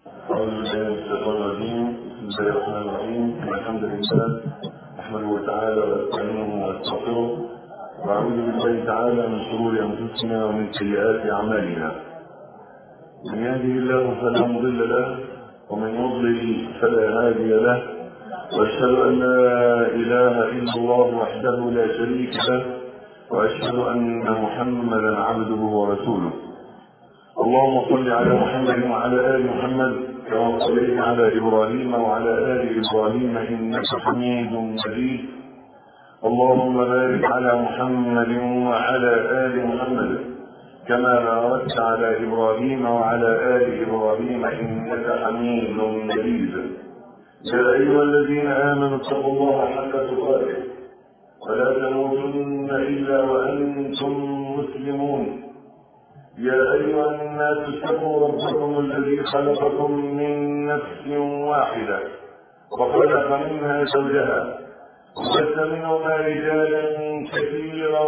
أعوذ بالله من الشيطان الرجيم بسم الله الرحمن الرحيم الحمد لله أحمده تعالى وأستعينه وأستغفره وأعوذ بالله تعالى من شرور أنفسنا ومن سيئات أعمالنا من يهده الله فلا مضل له ومن يضلل فلا هادي له وأشهد أن لا إله إلا الله وحده لا شريك له وأشهد أن محمدا عبده ورسوله اللهم صل على محمد وعلى ال محمد كما صليت على ابراهيم وعلى ال ابراهيم انك حميد مجيد اللهم بارك على محمد وعلى ال محمد كما باركت على ابراهيم وعلى ال ابراهيم انك حميد مجيد يا ايها الذين امنوا اتقوا الله حق تقاته ولا تموتن الا وانتم مسلمون يا أيها الناس اتقوا ربكم الذي خلقكم من نفس واحدة وخلق منها زوجها وبث منهما رجالا كثيرا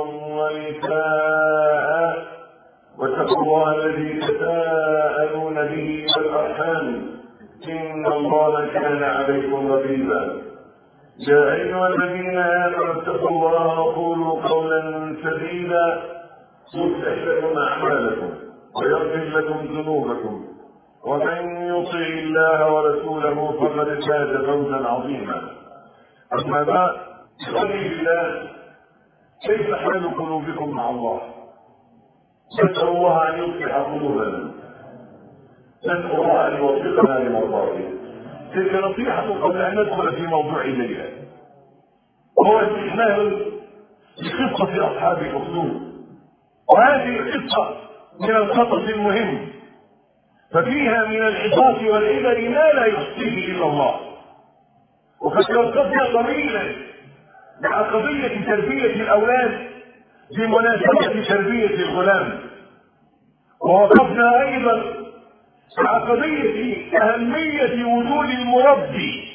ونساء واتقوا الله الذي تساءلون به والأرحام إن الله كان عليكم رقيبا يا أيها الذين آمنوا اتقوا الله وقولوا قولا سديدا يصلح لكم اعمالكم ويغفر لكم ذنوبكم ومن يطع الله ورسوله فقد فاز فوزا عظيما اما بعد بفضل الله كيف حال قلوبكم مع الله نسال الله ان يصلح قلوبنا نسال الله ان يوفقنا لمرضاته تلك نصيحه قبل ان ندخل في موضوع الليله وهو استكمال لقصه اصحاب الاخدود وهذه القصة من القصص المهم ففيها من العظات والعبر ما لا يحصيه إلا الله وقد توقفنا طويلا مع قضية تربية الأولاد بمناسبة تربية الغلام ووقفنا أيضا مع قضية أهمية وجود المربي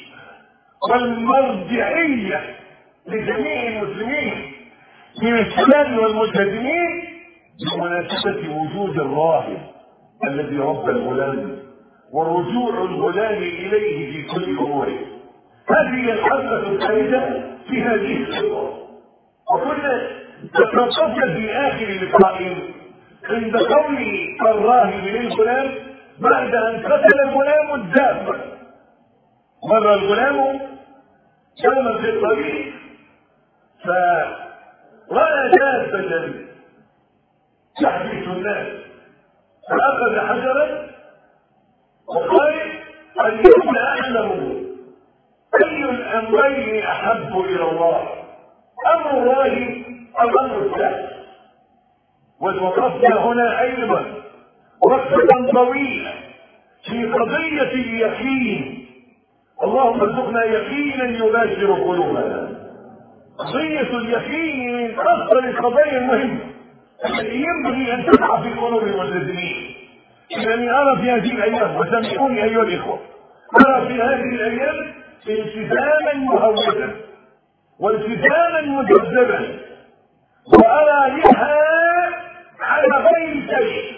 والمرجعية لجميع المسلمين من الشباب والملتزمين بمناسبة وجود الراهب الذي ربى الغلام ورجوع الغلام إليه في كل أموره هذه الحلقة الثالثة في هذه القصة وكنا توقفنا في آخر لقاء عند قول الراهب للغلام بعد أن قتل الغلام الدابة مر الغلام يوما في الطريق فرأى دابة تحبس الناس فأخذ حجرا وقال اليوم أعلم أي الأمرين أحب إلى الله أمر الله أو أمر الناس ووقفنا هنا أيضا وقفة طويلة في قضية اليقين اللهم ارزقنا يقينا يباشر قلوبنا قضية اليقين من أفضل القضايا المهمة التي ينبغي ان تقع في قلوب الملتزمين انني ارى في هذه الايام وسامحوني ايها الاخوه ارى في هذه الايام التزاما مهودا والتزاما مجذبا وارى لها على غير شيء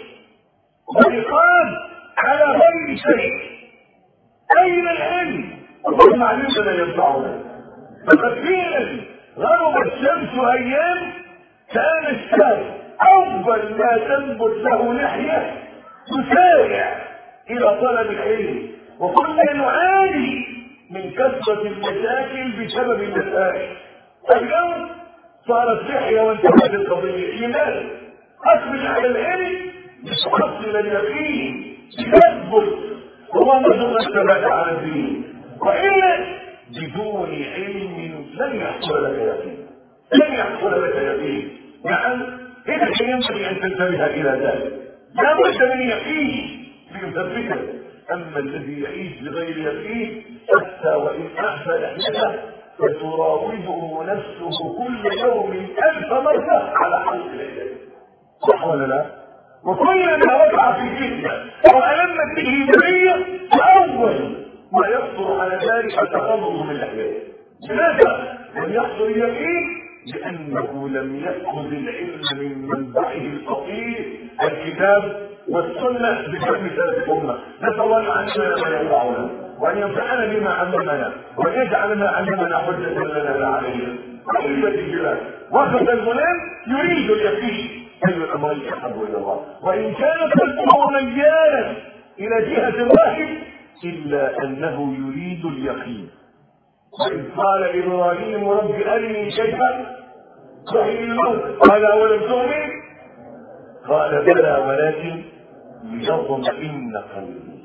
وإيقاظ على غير شيء اين العلم اللهم علمنا ينفعنا فقد فعلا غربت الشمس ايام كان الشاب أول ما تنبت له لحية تسارع إلى طلب العلم وكنا نعاني من كثرة المشاكل بسبب المسائل اليوم صارت لحية وانتهت القضية لماذا؟ أقبل على العلم لتحصل اليقين تثبت اللهم ارزقنا الثبات على الدين وإلا بدون علم لن يحصل لك يقين لن يحصل لك يقين نعم إذا كان ينبغي أن تنتبه إلى ذلك لا بد من يقين ليثبتك أما الذي يعيش بغير يقين حتى وإن أعفى لحيته فتراوده نفسه كل يوم ألف مرة على حلق العلم صح ولا لا؟ وكلما وقع في فتنة أو ألمت به برية فأول ما يخطر على ذلك التخلص من لحيته لماذا؟ لم يحصل يقين لأنه لم يأخذ العلم من منبعه الفقير الكتاب والسنة بفهم سلف الأمة نسأل الله أن يعلمنا ما ينفعنا وأن ينفعنا بما علمنا وأن يجعل ما علمنا حجة لنا لا علينا أحبة الجلال وقت المنام يريد اليقين أي الأمر أحب إلى الله وإن كانت الأمور ميالا إلى جهة واحد إلا أنه يريد اليقين وإذ قال إبراهيم رب أرني كيف تحيي الموت قال أولم تؤمن قال بلى ولكن ليطمئن قلبي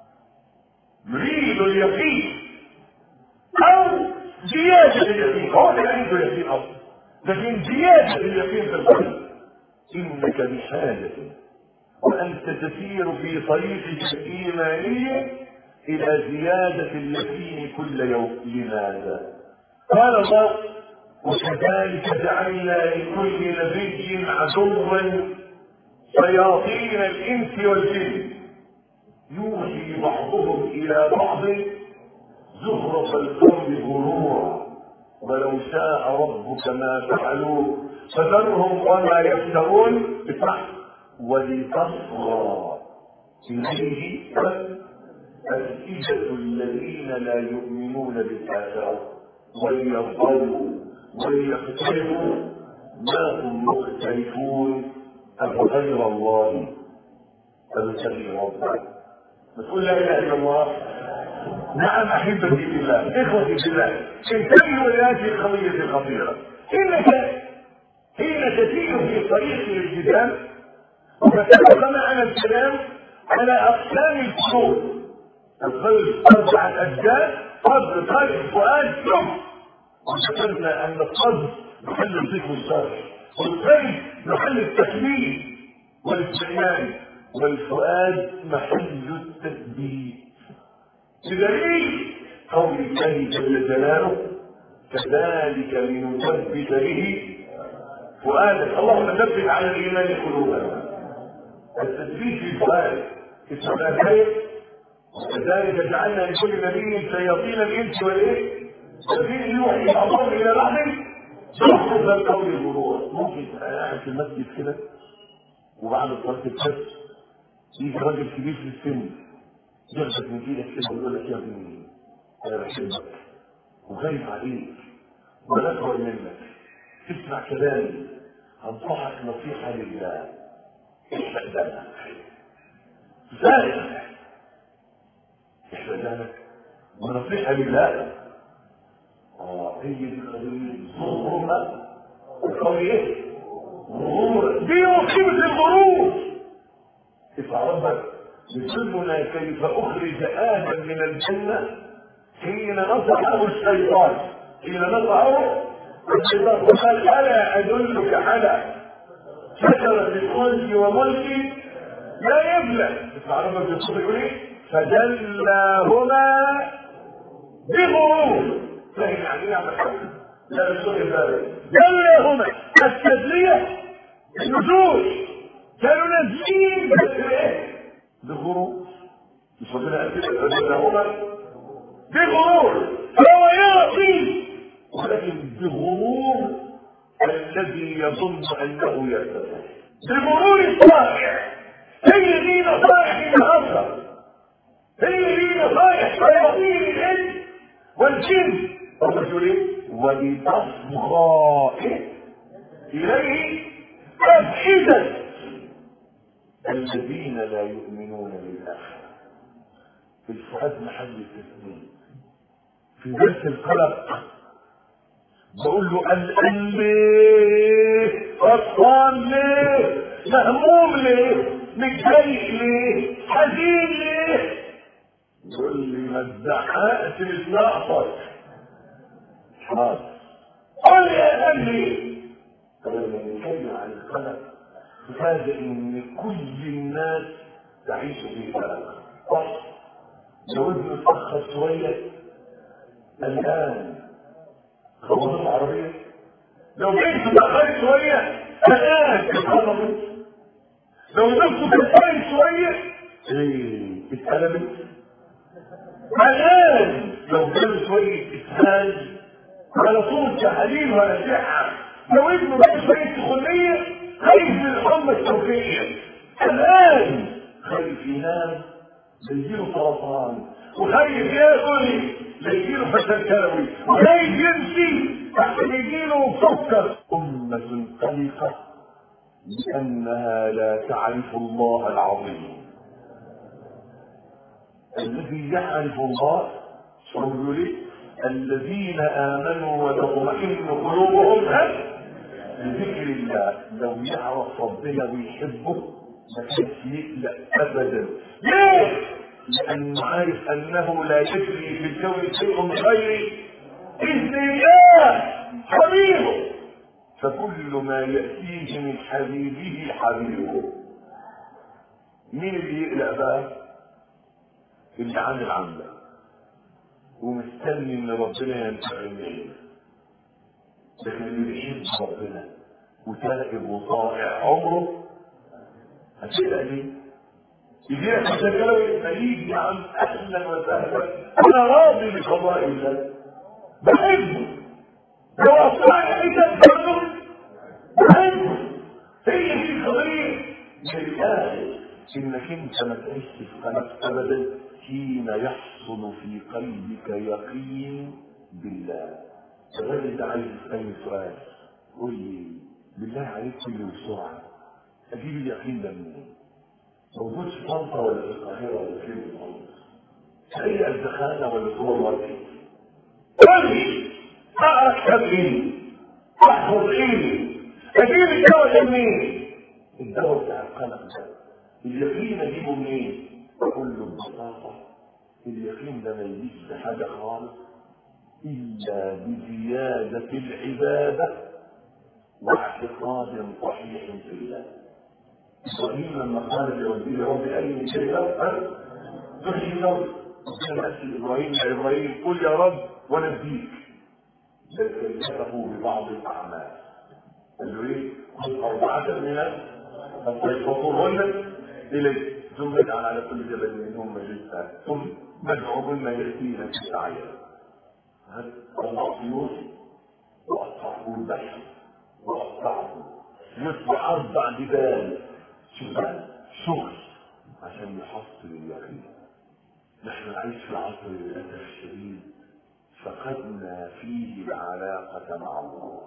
يريد اليقين أو زيادة اليقين هو لا عنده اليقين أصلا لكن زيادة اليقين في القلب إنك بحاجة وأنت تسير في طريقك الإيمانية إلى زيادة اليقين كل يوم لماذا؟ قال الله وكذلك جعلنا لكل نبي عدوا شياطين الإنس والجن يوحي بعضهم إلى بعض زخرف القول غرورا ولو شاء ربك ما فعلوا فذرهم وما يفترون اسمع ولتصغى إليه أفئدة الذين لا يؤمنون بالآخرة وليرضوا وليختلفوا ما هم مختلفون أفغير الله أبتغي ربا بتقول لا إله إلا الله نعم أحبتي بالله إخوتي بالله انتبهوا لهذه القضية الخطيرة إنك حين تسير في طريق الالتزام وتسبق معنا الكلام على أقسام القلوب القلب أربعة أجزاء قلب قلب فؤاد ثم وذكرنا أن القلب محل الذكر الشرعي والقلب محل التكليف والاستعمال والفؤاد محل التثبيت بدليل قول الله جل جلاله كذلك لنثبت به فؤادك اللهم ثبت على الايمان قلوبنا التثبيت في الفؤاد اسمع الآية وكذلك جعلنا لكل نبي شياطين الانس والايه؟ الذين يوحي بعضهم الى بعض زخرف القول الغرور ممكن تبقى قاعد في المسجد كده وبعد صلاه الفجر يجي راجل كبير في السن ياخدك من ايدك كده ويقول لك يا ابني انا بحبك وخايف عليك ونفع منك اسمع كلامي انصحك نصيحه لله احرق دمك زائد احرق دمك ونصيحه لله اه هي دي قضيه ظهورنا القول ايه؟ ظهور دي مصيبه الغرور اسمع ربك يسلمنا كيف اخرج ادم من الجنه حين نصحه الشيطان حين نصحه الشيطان وقال الا ادلك على شجره الخلد وملك لا يبلى اسمع ربك يقول يقول ايه فدلاهما بغرور فهم يعني يعمل لا مش ذلك دلاهما التدليه النزول كانوا نازلين بس ايه بغرور مش ربنا قال كده فدلاهما بغرور فهو يعطي ولكن بغرور الذي يظن انه يرتفع بغرور الصالح هي دي نصائح النهارده هي دي نصائح شياطين الانس والجن الرجل ولتصغى اليه افئده الذين لا يؤمنون بالاخره الفؤاد محل التسليم في درس القلق بقول له قلقان ليه فرحان ليه مهموم ليه متضايق ليه حزين ليه يقول لي ما تزعقش مش ناقصك حاضر قول لي يا قلبي طب لما نتكلم عن القلق تفاجئ ان كل الناس تعيش في قلق صح لو ابنه اتاخر شويه الان خبطت العربيه لو بنته اتاخرت شويه الان اتخبطت لو نفسه اتاخرت شويه ايه اتقلبت الان لو جاله شويه اسهال ولا صوت تحاليل ولا صحه لو ابنه جاله شويه سخونيه خايف من الحمى التوفيقيه الان خايف ينام يجيله سرطان وخايف ياكل يجيله فشل كلوي وخايف يمشي عشان يجيله سكر أمة قلقة لأنها لا تعرف الله العظيم الذي يعرف الله شو لي الذين آمنوا وتطمئن قلوبهم بذكر الله لو يعرف ربنا ويحبه ما كانش يقلق أبدا ليه؟ لأنه عارف أنه لا يجري في الكون شيء من غير إذن الله حبيبه فكل ما يأتيه من حبيبه حبيبه مين اللي يقلق بقى؟ اللي عامل عمله ومستني ان ربنا ينتقم منه لكن اللي بيحب ربنا وتائب وطائع عمره هتقلق ليه؟ يجي لك عشان كده يجي يا عم اهلا وسهلا انا راضي بقضاء الله بحبه لو اصبحت انت برضه بحبه هي دي القضيه لله انك انت ما تعيش في قلبك ابدا حين يحصل في قلبك يقين بالله الراجل ده عايز يسالني سؤال قول لي بالله عليك قول لي بسرعه اجيب اليقين ده منين؟ موجود في طنطا ولا في القاهره ولا فين بالظبط؟ في اي الدخانه ولا سوبر ماركت؟ قول لي اعرف ايه؟ احفظ ايه؟ اجيب الدواء ده منين؟ الدواء بتاع القلق ده اليقين اجيبه منين؟ بكل بساطة اليقين ده ما يجيش بحاجة خالص إلا بزيادة العبادة واعتقاد صحيح في الله إبراهيم لما قال لوزير رب أي شيء أفعل تحيي الأرض قال أسأل إبراهيم يا إبراهيم قل يا رب ونبيك بل كلفه ببعض الأعمال قال له إيه؟ خذ أربعة من فاطرهن إليك ثم اجعل على كل جبل منهم رزقا ثم مدعوهن يأتينا في السعير هل الله طيور وأصحابه البشر وأصحابه يطلع أربع جبال شغل شغل عشان يحصل اليقين نحن نعيش في عصر للأسف الشديد فقدنا فيه العلاقة مع الله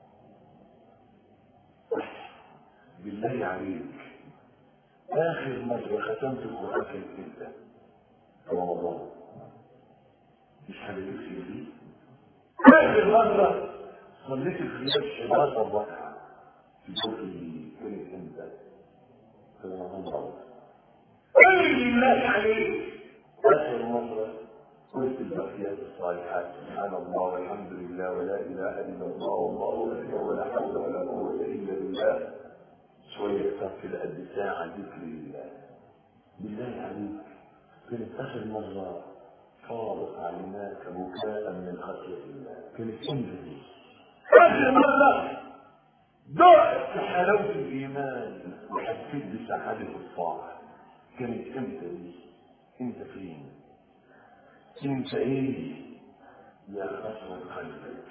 بالله عليك آخر مرة ختمت القرآن كانت إمتى؟ رمضان مش حاجة تكفي دي؟ آخر مرة صليت الخلاف 11 ركعة في صوتي كانت إمتى؟ في رمضان قل لله عليك آخر مرة قلت البقيات الصالحات سبحان الله والحمد لله ولا إله إلا الله والله أكبر ولا حول ولا قوة إلا بالله شوية كتاب كده قد ساعة ذكر الله بالله عليك كانت آخر مرة فارق عيناك بكاء من خشية الله كانت امتى دي؟ آخر مرة دعت حلاوة الإيمان وحسيت بسعادة الطاعة كانت امتى دي؟ انت فين؟ انت ايه؟ يا خسرة قلبك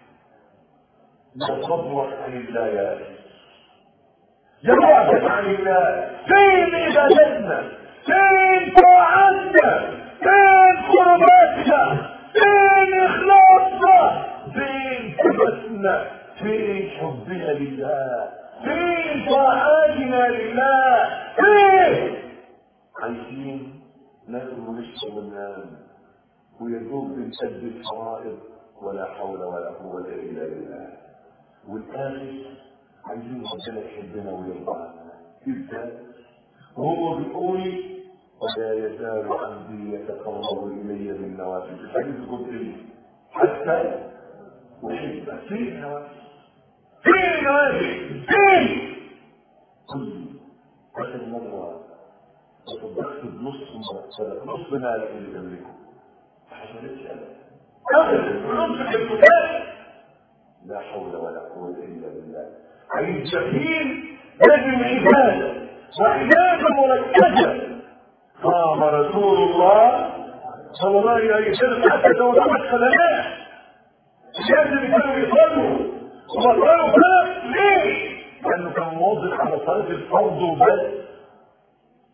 لا صبرك عن الله يا أخي يا بعدك عن الله فين عبادتنا فين طاعتنا فين قرباتنا فين اخلاصنا فين ثبتنا فين حبنا لله فين طاعاتنا لله فين عايزين ناكل ونشرب وننام ويدوب بنسد الفرائض ولا حول ولا قوة إلا بالله والآخر عايزين ربنا يحبنا ويرضى عنا ازاي؟ وهو بيقول ولا يزال عبدي يتقرب الي بالنوافل الحديث القدسي حتى احبه فين النوافل؟ فين النوافل؟ فين؟ قل لي اخر مره تصدقت بنص مرتبك نص مالك اللي تملكه ما حصلتش ابدا ابدا نص الكتاب لا حول ولا قوه الا بالله عايز يقين لازم عباده وعباده مركزه قام رسول الله صلى الله عليه وسلم حتى لو دخل خدمات لازم كانوا يصلوا وبطلوا صلاه ليه؟ لانه كان مواظب على صلاه الفرض وبس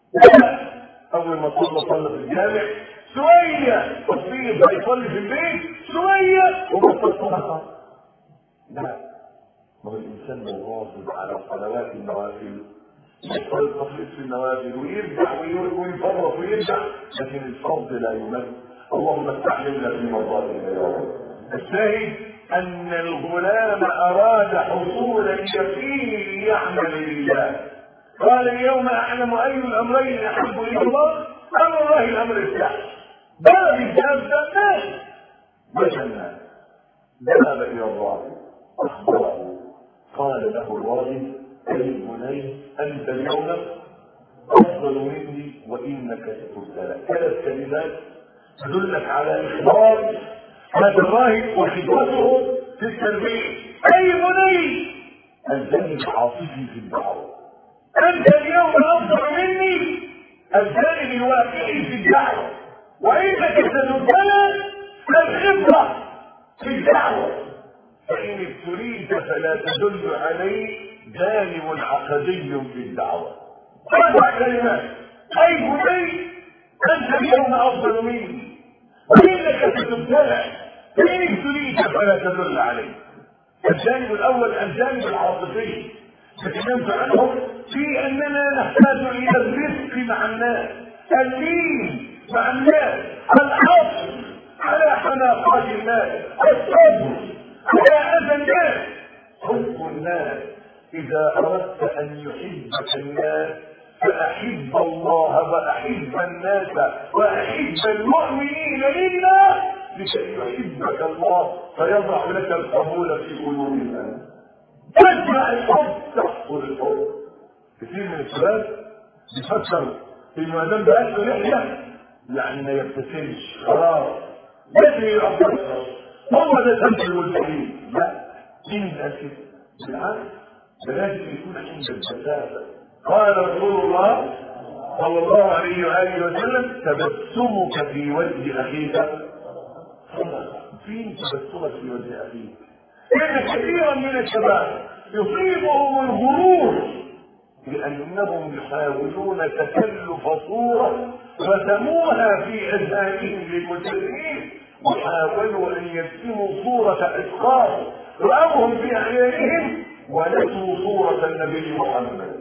اول ما صلى صلى في الجامع شويه تصوير هيصلي في البيت شويه وبطل صلاه لا ما هو الانسان لو واظب على صلوات النوافل يحصل التفريط في النوافل ويرجع ويفرط ويرجع لكن الفرض لا يمل اللهم استعملنا في مرضاتنا يا رب الشاهد ان الغلام اراد حصول اليقين ليعمل لله قال اليوم اعلم اي الامرين احب الى الله امر الله الامر الثاني باب الجهاد ده مثلا ذهب الى الراهب اخبره قال له الراهب اي بني انت اليوم افضل مني وانك ستبتلى ثلاث كلمات تدلك على اخبار هذا الراهب وخدمته في التربيه اي بني الجانب عاطفي في الدعوه انت اليوم افضل مني الجانب الواقعي في الدعوه وانك ستبتلى الخبره في الدعوه فان ابتليت فلا تدل عليه جانب عقدي في الدعوه اربع كلمات اي بني انت اليوم افضل مني وانك ستبتلى فان ابتليت فلا تدل عليه الجانب الاول الجانب العاطفي تكلمت عنه في اننا نحتاج الى الرفق مع الناس اللين مع الناس العطف على حناقات الناس الصبر على اذى الناس حب الناس اذا اردت ان يحبك الناس فاحب الله واحب الناس واحب المؤمنين لله لكي يحبك الله فيضع لك القبول في قلوب الناس تجمع الحب تحصل الحب كثير من الشباب بيفكر انه ما دام بقى له لحيه يعني ما يبتسمش خلاص لازم يبقى هو ده سمت الملتحين لا مين اللي قال كده؟ بالعكس ده لازم يكون عند البساطه قال رسول الله صلى الله عليه واله وسلم تبسمك في وجه اخيك صدقه فين تبسمك في وجه اخيك؟ ان كثيرا من الشباب يصيبهم الغرور لانهم يحاولون تكلف صوره رسموها في اذهانهم للمسلمين وحاولوا ان يرسموا صوره اشخاص راوهم في اعيانهم ونسوا صوره النبي محمد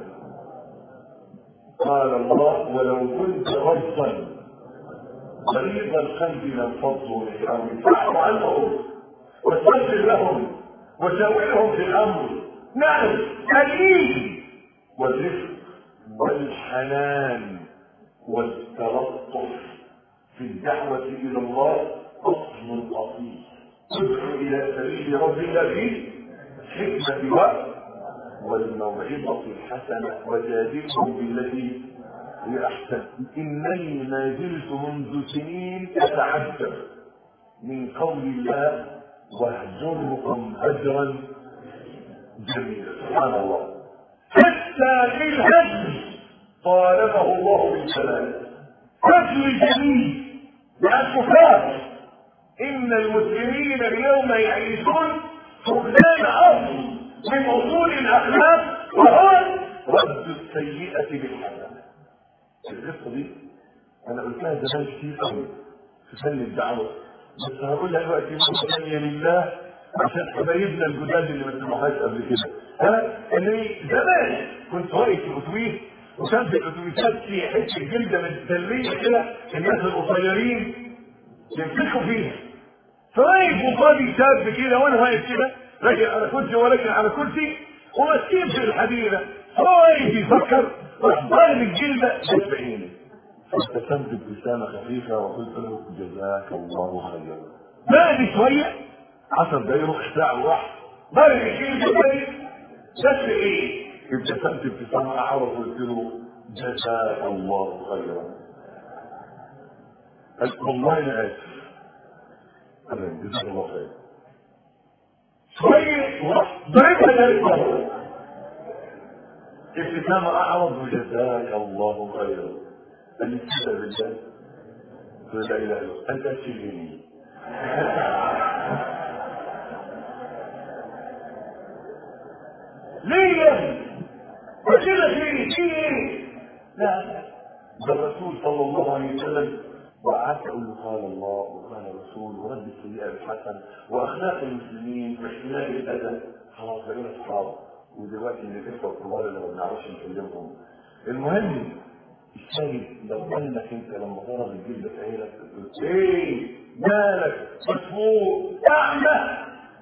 قال الله ولو كنت غضا غليظ القلب لانفضوا من حولك فاعف عنهم واستغفر لهم وشاورهم في الامر نعم اللين والرفق والحنان والتلطف في الدعوة إلى الله أصل أصيل ادعو إلى سبيل ربك بالحكمة والموعظة الحسنة وجادلهم بالتي هي أحسن إنني ما زلت منذ سنين أتعجب من قول الله واهجرهم هجرا جميلا سبحان الله حتى في الهجر طالبه الله بالسلام هجر جميل مع الكفار ان المسلمين اليوم يعيشون فقدان اصل من اصول الاخلاق وهو رد السيئه بالحسنه القصه دي انا قلتها زمان كتير قوي في فن الدعوه بس هقولها دلوقتي مره ثانيه لله عشان حبايبنا الجداد اللي ما سمعوهاش قبل كده ها اني زمان كنت واقف في الاتوبيس وكان في الاتوبيسات في حته جلده متدليه كده الناس القصيرين يمسكوا فيها فواقف وقاضي شاب كده وانا واقف كده راجل على كرسي وراجل على كرسي وماسكين في الحديده هو واقف يفكر راح ضارب الجلده جت بعيني فابتسمت ابتسامه خفيفه وقلت له جزاك الله خيرا بعد شويه عشر دقايق ربع ساعه واحد ضارب الجلده تاني جت ايه؟ ابتسمت ابتسامه اعرف قلت له جزاك الله خيرا قال والله انا اسف انا جزاك الله خير شويه ضربها ثالث مره ابتسامه اعرض وجزاك الله خيرا قال لي كده بالله قلت لا اله الا الله انت تشيلني ليه يا ابني؟ وكده في في ايه؟ لا ده الرسول صلى الله عليه وسلم وقعدت اقول له قال الله وقال الرسول ورد السيئه بالحسن واخلاق المسلمين واحتمال الاذى خلاص بقينا اصحاب ودلوقتي من الاخوه الكبار اللي ما بنعرفش نكلمهم المهم الشاهد لو انك انت لما ضرب الجلد في عينك تقول ايه مالك مسموع اعمى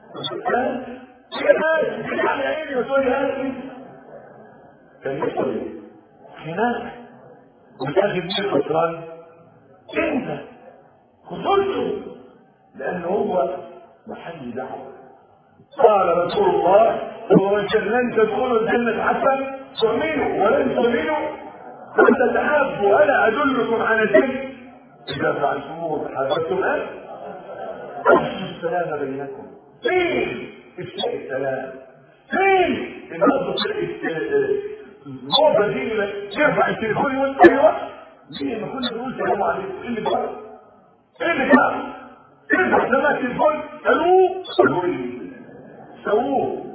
كده على عيني وتقول لي هاتي كان يحصل ايه؟ هناك وتاخد مين خسران؟ انت خسرته لان هو محل دعوه قال رسول الله ومن لن تدخلوا الجنه حتى تؤمنوا ولن تؤمنوا حتى تحابوا الا ادلكم على شيء اذا فعلتموه حاببتم ان افشوا السلام بينكم فين افشاء السلام فين النهارده الموضه دي ترفع التليفون يقول ايوه ليه ما كنا بنقول سلام عليكم ايه اللي بقى؟ ايه اللي بقى؟ ارفع سماعه التليفون الو الو ايه؟ سووه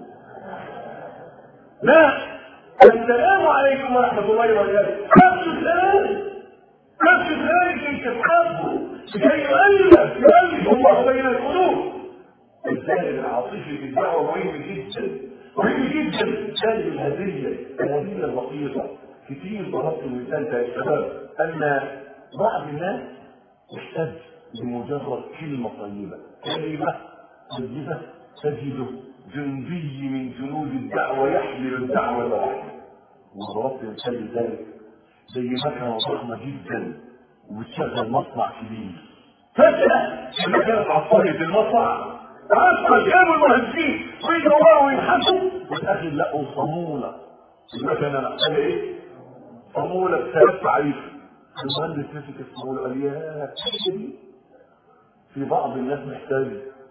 لا السلام عليكم ورحمه الله وبركاته نفس السلام نفس ذلك انت تحبه لكي يؤلف يؤلف الله بين القلوب الجانب العاطفي في الدعوه مهم جدا مهم جدا جانب الهديه الهديه البسيطه كتير ضربت المثال ده يا شباب ان بعض الناس يحتاج لمجرد كلمه طيبه كلمه طيبه تجده جندي من جنود الدعوه يحمل الدعوه لوحده وضربت مثال لذلك زي مكنه ضخمه جدا وبتشغل مصنع كبير فجاه لما كانت عصايه المصنع عسكر جابوا المهندسين ويدوروا ويبحثوا والاخر لقوا صاموله المكنه نقل ايه؟ صاموله بثلاث تعريف المهندس مسك الصاموله قال يا دي في بعض الناس محتاج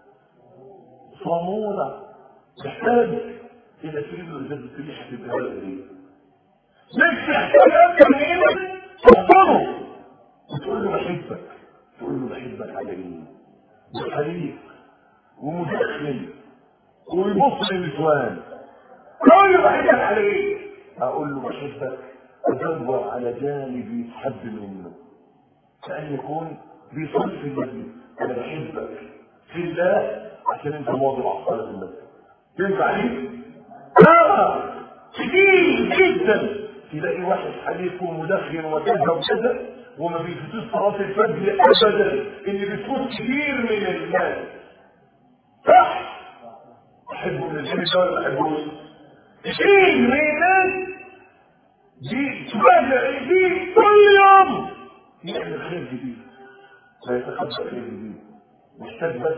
صاموله محتاج الى تريد ازازه ريحه الهواء دي نفسي يحتاج اكتر من ايدك تحضره وتقول له بحبك تقول له بحبك على ايه؟ بحريق ومدخن ويبص للنسوان تقول له بحبك على ايه؟ اقول له بحبك ادور على جانب يتحب منه كأن يكون بيصلي في المسجد انا بحبك في الله عشان انت مواظب على الصلاه في المسجد تنفع ليك؟ اه كتير جدا تلاقي واحد حليف ومدخن وكذا وكذا وما بيفوتوش صلاه الفجر ابدا اللي بتفوت كتير من الناس صح احبه من الجن ده ولا ما احبوش كتير من الناس دي تفاجئ دي كل يوم يعمل خير جديد ويتخبى خير جديد محتاج بس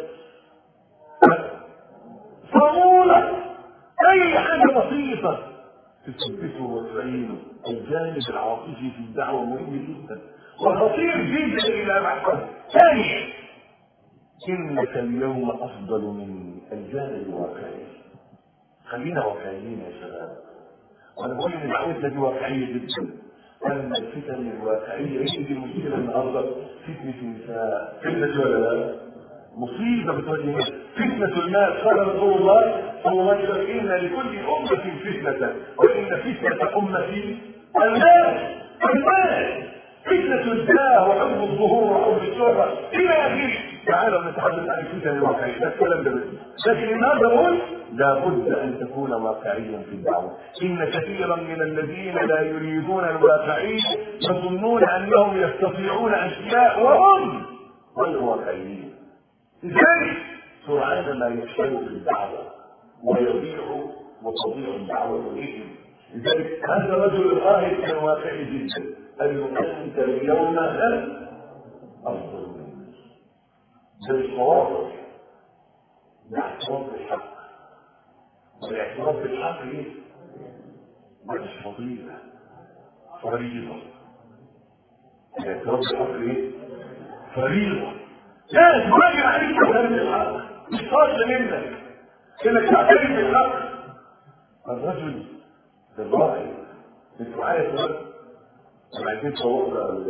صامولة أي حاجة بسيطة تثبته وتعينه الجانب العاطفي في الدعوة مهم جدا وخطير جدا إلى بعد ثانيا إنك اليوم أفضل من الجانب الواقعي خلينا واقعيين يا شباب وأنا بقول إن دعوتنا دي واقعية جدا أما الفتن الواقعية إيش دي المشكلة النهاردة فتنة النساء فتنة ولا لا؟ مصيبة بتواجه فتنة المال قال رسول الله صلى الله عليه وسلم إن لكل أمة فتنة وإن فتنة أمتي المال المال فتنة الجاه وحب الظهور وحب الشهرة إلى آخره تعالوا نتحدث عن الفتن الواقعية ده الكلام ده بس لكن النهارده بقول لابد أن تكون واقعيا في الدعوة إن كثيرا من الذين لا يريدون الواقعية يظنون أنهم يستطيعون أشياء وهم غير واقعيين لذلك سرعان ما يفشلوا في الدعوة ويضيعوا وتضيع الدعوة بهم لذلك هذا الرجل الراهب كان واقعي جدا قال له انت اليوم افضل مني ده مش مواقف ده اعتراف بالحق والاعتراف بالحق ايه؟ مش فضيلة فريضة الاعتراف بالحق ايه؟ فريضة لا تراجع عليك كلام الحق مش فاضل منك انك تعترف بالحق الرجل الراعي انت معايا يا شباب انا عايزين صورنا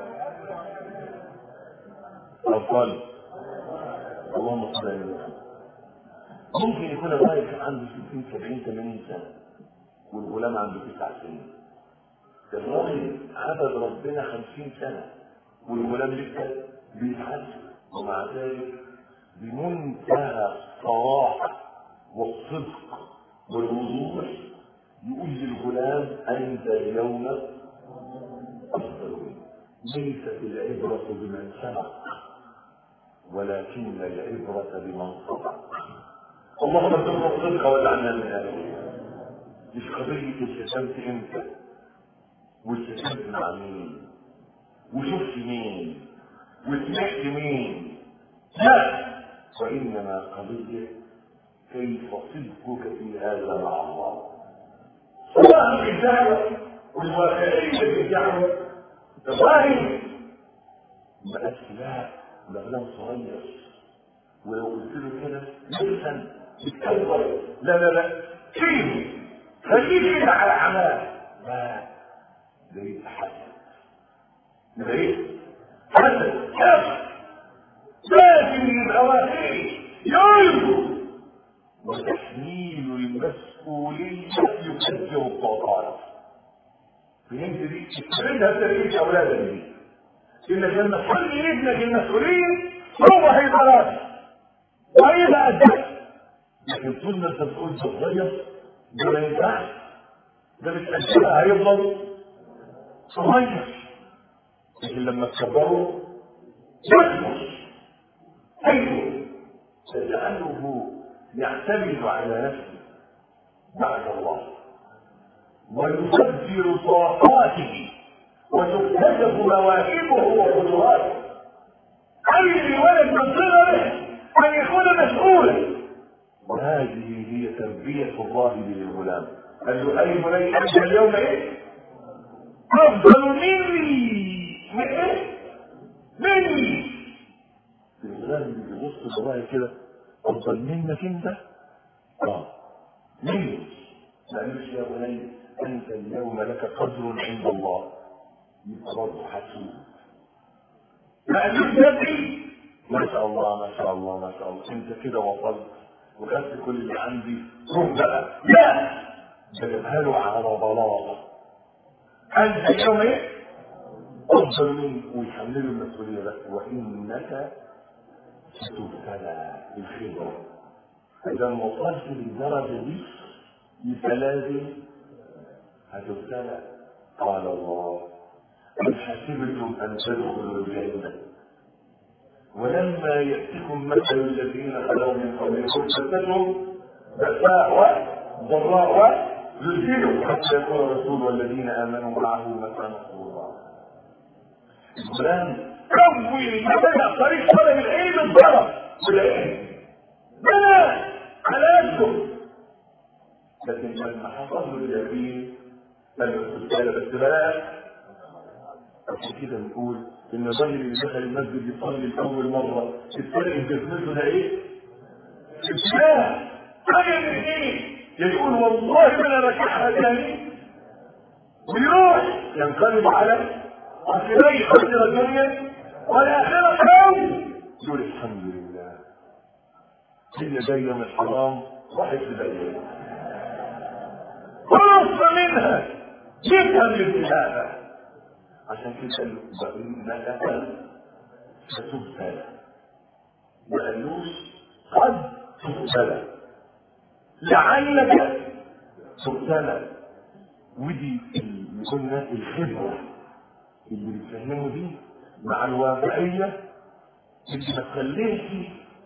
الاطفال اللهم صل على النبي ممكن يكون الراعي كان عنده 60 70 80 سنه والغلام عنده 9 سنين الراجل عبد ربنا خمسين سنة والغلام لسه بيتعذب ومع ذلك بمنتهى الصراحة والصدق والوضوح يقول للغلام أنت اليوم أفضل مني ليست العبرة بمن سبق ولكن العبرة بمن صدق اللهم ارزقنا الصدق واجعلنا من اهله مش قضية التزمت امتى والتزمت مع مين وشفت مين وسمعت مين لا وإنما قضية كيف صدقك في هذا مع الله سواء في الدعوة والواقعية في الدعوة ظاهر بقى لا ده غلام صغير ولو قلت له كده يحسن يتكبر لا لا لا كيف خليك كده على عماه لا ده يبقى حسن ده ايه حسن حسن لازم يبقى واقعي يعرف وتحميل المسؤولية يكثر الطاقات فهمت دي؟ استفيدها بتربية أولادك دي إنك لما تخلي ابنك المسؤولية هو هيبقى راجل وهيبقى قدك لكن طول ما انت بتقول ده صغير ده ما ينفعش ده بتأجلها هيفضل صغير لكن لما تكبره يكبر ايوه تجعله يعتمد على نفسه بعد الله ويقدر طاقاته وتكتشف مواهبه وقدراته اي الولد من صغره ان يكون مسؤولا وهذه هي تربية الله للغلام قال له اي بني انت اليوم ايه افضل مني من ايه مني الغلام اللي بيبص لباباه كده افضل منك انت اه مني ما قالوش يا بني انت اليوم لك قدر عند الله يبقى برضه حسود ما قالوش يا ابني ما شاء الله ما شاء الله ما شاء الله انت كده وصلت وخدت كل اللي عندي روح بقى لا ده جابها له على بلاطه انت اليوم ايه افضل منك ويحمله المسؤوليه بس وانك ستبتلى بالخبره اذا ما وصلت للدرجه دي يبقى لازم هتبتلى قال الله أم حسبتم أن تدخلوا الجنة ولما يأتكم مثل الذين خلوا من قبلكم فتتهم بأساء وضراء وزلزلوا حتى يقول الرسول والذين آمنوا معه متى نصر الله. الإسلام أول ما بدأ طريق طلب العلم الضرب والعلم بنى على قده لكن لما حصل له اليقين قال له بس بلاش عشان كده بنقول ان الراجل اللي دخل المسجد يصلي لاول مره الفرق جسمته ده ايه؟ ابتلاء حاجه من ايه؟ يقول والله ما انا ركعها تاني ويروح ينقلب على عقلي خسر الدنيا والاخره قوم يقول الحمد لله هي جايه من الحرام راحت لدينا خلص منها يفهم الابتلاء عشان كده قال له وإنك ستبتلى ما قالوش قد تبتلى لعلك تبتلى ودي اللي قلنا الخبرة اللي بتفهمه دي مع الواقعية اللي ما تخليش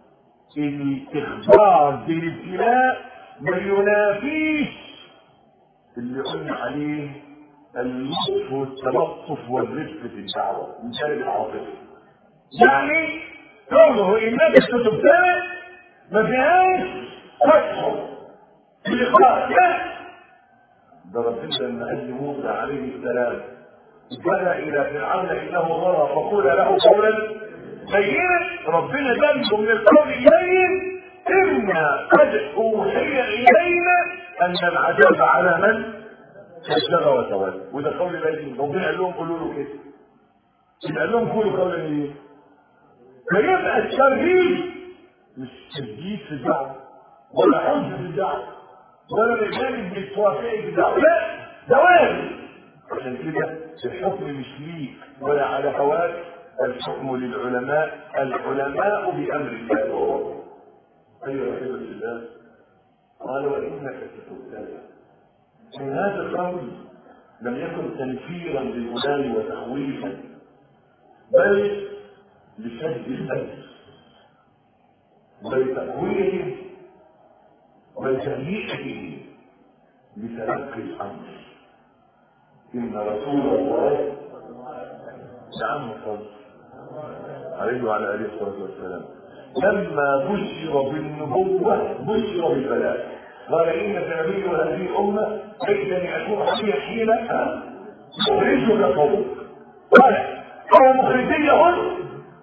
الاخبار بالابتلاء ما ينافيش اللي قلنا عليه اللطف والتلطف والرفق في الدعوة من جانب العاطفة يعني قوله إنك ستبتلى ما فيهاش فتح الإخلاص لا ده ربنا لما قال موسى عليه السلام بدا إلى فرعون إنه ضرى فقول له قولا بينا ربنا ذنبه من القول إليه إنا قد أوحي إلينا أن العذاب على من كذب وتولى وده قول الله ربنا قال لهم قولوا له كده يبقى قال لهم قولوا قولا ايه فيبقى الترهيب مش تسجيل في الدعوه ولا حزن في الدعوه ولا برنامج بالتوافق في الدعوه لا ده واجب عشان كده الحكم مش ليك ولا على هواك الحكم للعلماء العلماء بأمر الله ورسوله أيها الأحبة الله قال وإنك ستبتلى من هذا القول لم يكن تنفيرا للغلام وتخويفا بل لشد الأجر ولتقويه ولتهيئته لتلقي الأمر إن رسول الله نعم صلى عليه وعلى آله الصلاة والسلام لما بشر بالنبوة بشر بالبلاء قال إنك نبي هذه الأمة ليتني أكون حيا حين أخرجك قومك قال هو مخرجي هن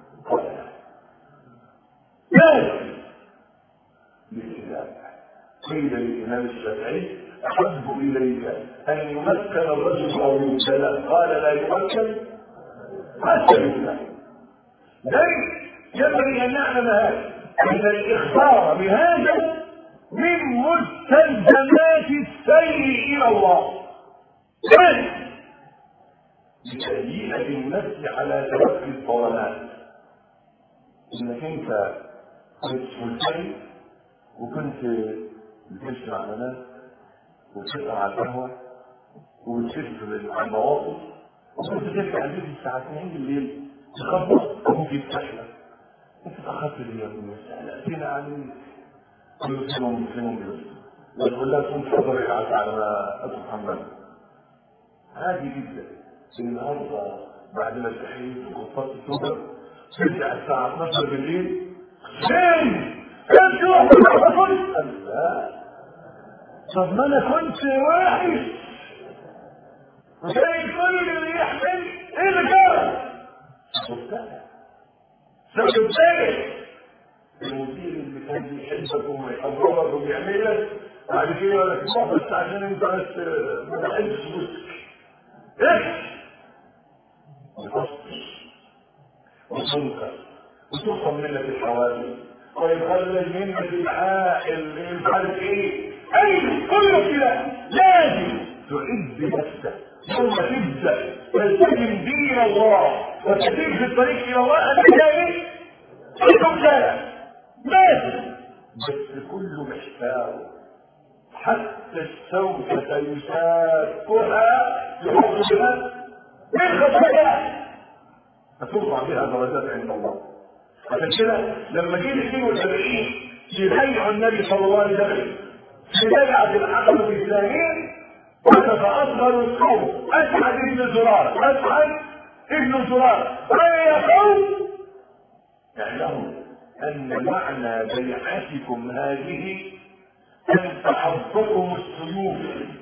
لازم بالكتاب قيل للإمام الشافعي أحب إليك أن يمكن الرجل أو يبتلى قال لا يمكن حتى يبتلى لذلك ينبغي أن نعلم هذا أن الإخبار بهذا من مستلزمات السير إلى الله بل لتهيئة النفس على تلقي الطولات إنك أنت كنت ملتزم وكنت بتمشي مع بنات وبتسمع على القهوة وبتشوف المواقف وكنت ترجع البيت الساعة 2 بالليل تخبط أبوك يفتح لك أنت اتأخرت ليه يا ابني؟ سألتني عليك كل سنة ومسلمون بس وتقول لها كنت حضر على ما أبو محمد عادي جدا النهارده بعد ما استحييت وكفرت التوبة ترجع الساعة 12 بالليل فين؟ انت واحد لا طب ما انا كنت واحد وكان كل اللي يحمل ايه اللي جرى؟ مبتلى سبب ثالث المدير اللي كان بيحبك ويحضرك وبيعمل لك بعد كده يقول لك بس عشان انت بس ما بحبش فلوسك ايه؟ وتنكر وتفهم منك الحوادث ويقلل منك العائل مش عارف ايه اي كله كده لازم تعد نفسك ثم تبدا تلتزم دين الله وتسير في الطريق الى الله انت ايه؟ تبدا لازم بس كله محتاج حتى السوكة يشاكها يحط بها من خطايا فترفع بها درجات عند الله عشان كده لما جه ال 72 يبايع النبي صلى الله عليه وسلم في بيعة العقبة الثانية وقف أصغر القوم أسعد ابن زرار أسعد ابن زرار قال يا قوم اعلموا أن معنى بيعتكم هذه أن تحضكم السيوف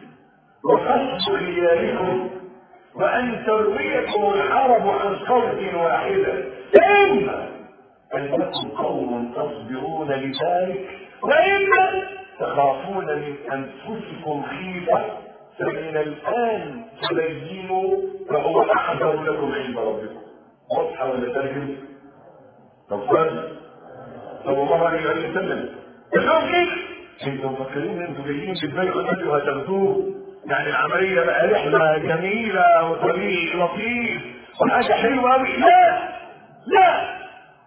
وقصد خيالكم وأن ترويكم العرب عن صوت واحدة إما أنكم قوم تصبرون لذلك وإما تخافون من أنفسكم خيفة فمن الآن تبينوا فهو أحذر لكم عند ربكم واضحة ولا ترجم؟ طب فرد صلى الله عليه وسلم شوف كيف انتم مفكرين انتوا جايين تتبايعوا النبي وهتاخدوه يعني العملية بقى رحلة جميلة وطريق لطيف وحاجة حلوة أوي لا لا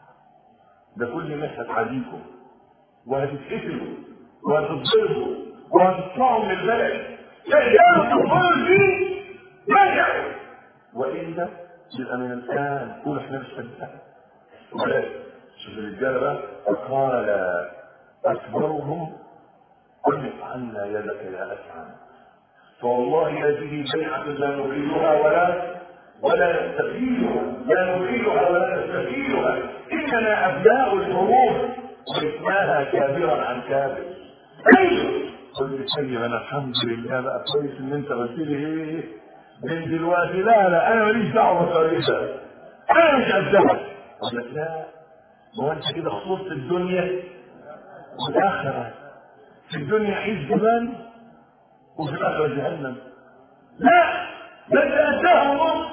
ده كل الناس هتعاديكم وهتتقتلوا وهتتضربوا وهتطلعوا من البلد تقدروا تدخلوا دي رجعوا وإلا يبقى من الآن قول احنا مش هنتقل ولا شوف الرجالة بقى قال أكبرهم قلت عنا يدك يا أسعد فوالله هذه بيعة لا نريدها ولا ولا نستفيدها لا نريدها ولا نستفيدها إننا أبناء الحروب وإثناها كابرا عن كابر أيوه قلت طيب أنا الحمد لله بقى كويس إن أنت قلت لي إيه من دلوقتي لا لا أنا ماليش دعوة بطريقة أنا مش قدها قلت لك لا هو أنت كده خصوص الدنيا والآخرة في الدنيا عز مال وفي الآخرة جهنم لا ده انت أتاها ونص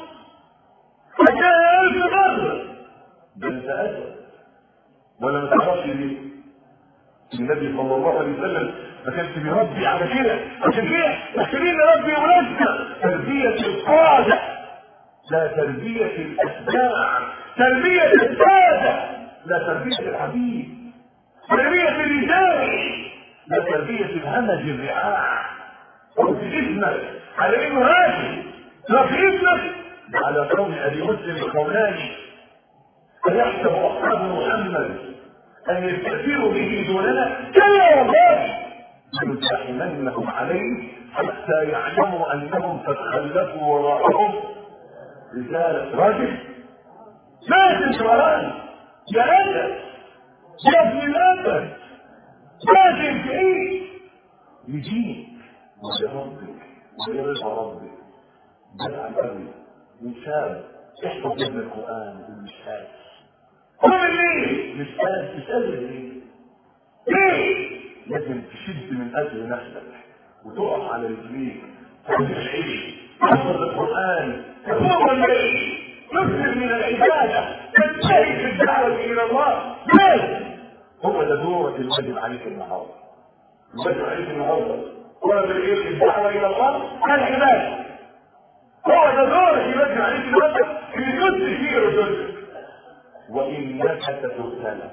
أتاها ألف مرة ده انت أتى ولا ما تعرفش ليه النبي صلى الله عليه وسلم ما كانش بيربي على كده عشان كده محتاجين نربي ولادنا تربية القادة لا تربية الأتباع تربية السادة لا تربية الحبيب تربية الرجال لا تربية الهمج الرعاع ربي ابنك على انه هاشم ربي ابنك على قول ابي مسلم القولاني أيحسب أصحاب محمد أن يستأثروا به دوننا كلا والله لنزاحمنهم عليه حتى يعلموا أنهم قد خلفوا وراءهم رسالة راجل لازم وراء يا أنت يا ابن الأبد لازم تعيش لدينك ولربك ولرضا ربك بدع قوي مثال احفظ ابن القرآن بالمثال قوم الليل مثال مثال ليه؟ ليه؟ لازم تشد من اجل نفسك وتقف على رجليك ترجع العلم تحفظ القرآن تقوم الليل تكثر من العبادة تجتهد في الدعوة إلى الله لازم هو ده دورك الواجب عليك النهارده الواجب عليك النهارده هو بالإيه الدعوة إلى الله العبادة هو ده دورك الواجب عليك النهارده اللي كنت فيه رسولك وإنك ستبتلى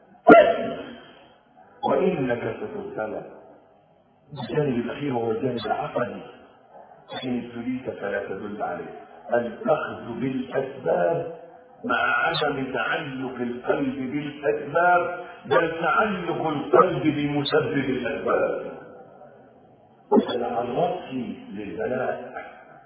وإنك ستبتلى الجانب الأخير هو الجانب العقلي إن ابتليت فلا تدل عليه الأخذ بالأسباب مع عدم تعلق القلب بالأسباب بل تعلق القلب بمسبب الأسباب وسنعرضك للبلاء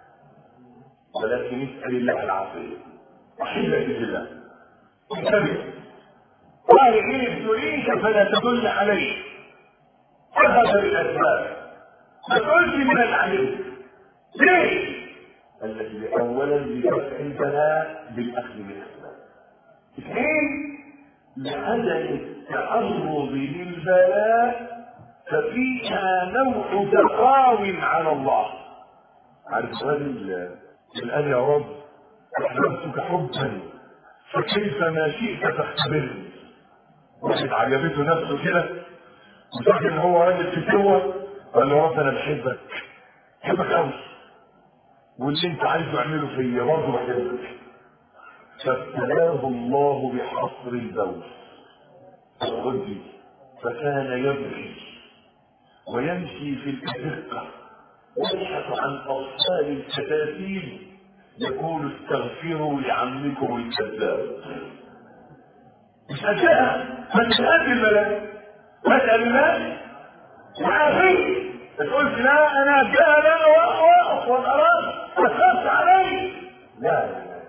ولكن اسأل الله العافية أحبك بالله انتبه قال إن ابتليت فلا تدل عليه أخذ بالأسباب ما تقولش من العلم ليه؟ التي اولا لدفع البلاء بالاخذ بالاسباب اثنين لعدم التعرض للبلاء ففيها نوع تقاو على الله عارف الراجل الان يا رب احببتك حبا فكيف ما شئت فاختبرني واحد عجبته نفسه كده وفاكر ان هو راجل في سوى قال له يا رب انا بحبك بحبك قوي واللي انت عايزه اعمله فيا برضه بحبك فابتلاه الله بحصر البول الغدي فكان يبكي ويمشي في الأزقة ويبحث عن أطفال الكتاتيب يقول استغفروا لعمكم الكذاب مش أشياء من تأتي الملك مسأل الناس وعافيه تقول لا انا جاء انا واقف والاراد اخاف علي لا لا لا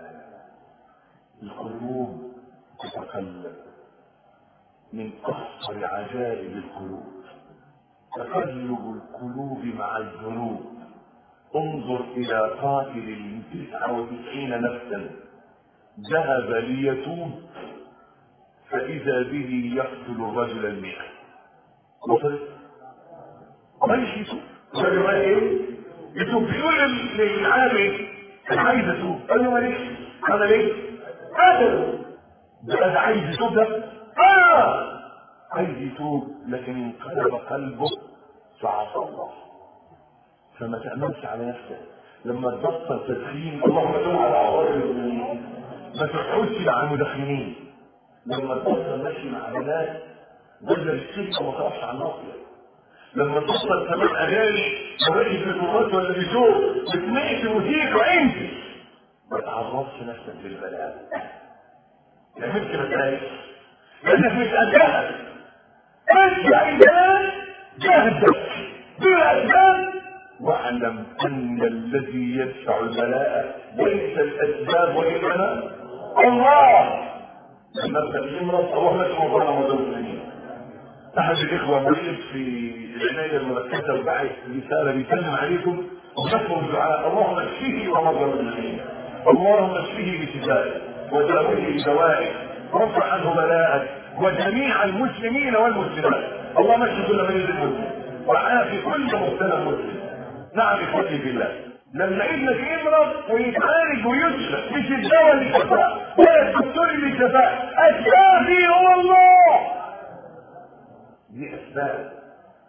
القلوب تتقلب من اخطر عجائب القلوب تقلب القلوب مع الذنوب انظر الى قاتل من تسعة وتسعين نفسا ذهب ليتوب فاذا به يقتل الرجل المئة وصلت ماليش يتوب الراجل بقى ايه يتوب بيقول للعامل انا عايز اتوب قال له ماليش عمل ايه قتل ده ده عايز يتوب ده اه عايز يتوب لكن انقلب قلبه فعصى الله فما تعملش على نفسك لما تبطل تدخين اللهم صل على عوائل المسلمين ما تقعدش مع المدخنين لما تبطل ماشي مع بنات بدل السكه وما تقفش على الناصيه لما توصل كمان اغاني اغاني في الجمهورات ولا في شو بتسمعي في موسيقى انت ما تعرضش نفسك للبلاء تعملش مسائل لانك مش قدها ارجع البلاء جهدك بالاسباب واعلم ان الذي يدفع البلاء ليس الاسباب وانما الله لما تكلمنا اللهم اشكر ربنا وزوجنا احد الاخوه مريض في العنايه المركزه وبعث رساله بيسلم عليكم ونطلب الدعاء اللهم اشفيه ومرضى المسلمين اللهم اشفيه بشفائك وداويه بدوائك وارفع عنه بلاءك وجميع المسلمين والمسلمات اللهم اشف كل مريض مسلم وعافي كل مبتلى مسلم نعم اخوتي في الله لما ابنك يمرض ويتعالج ويشفى مش الدواء اللي شفاه ولا الدكتور اللي شفاه الشافي هو الله دي اسباب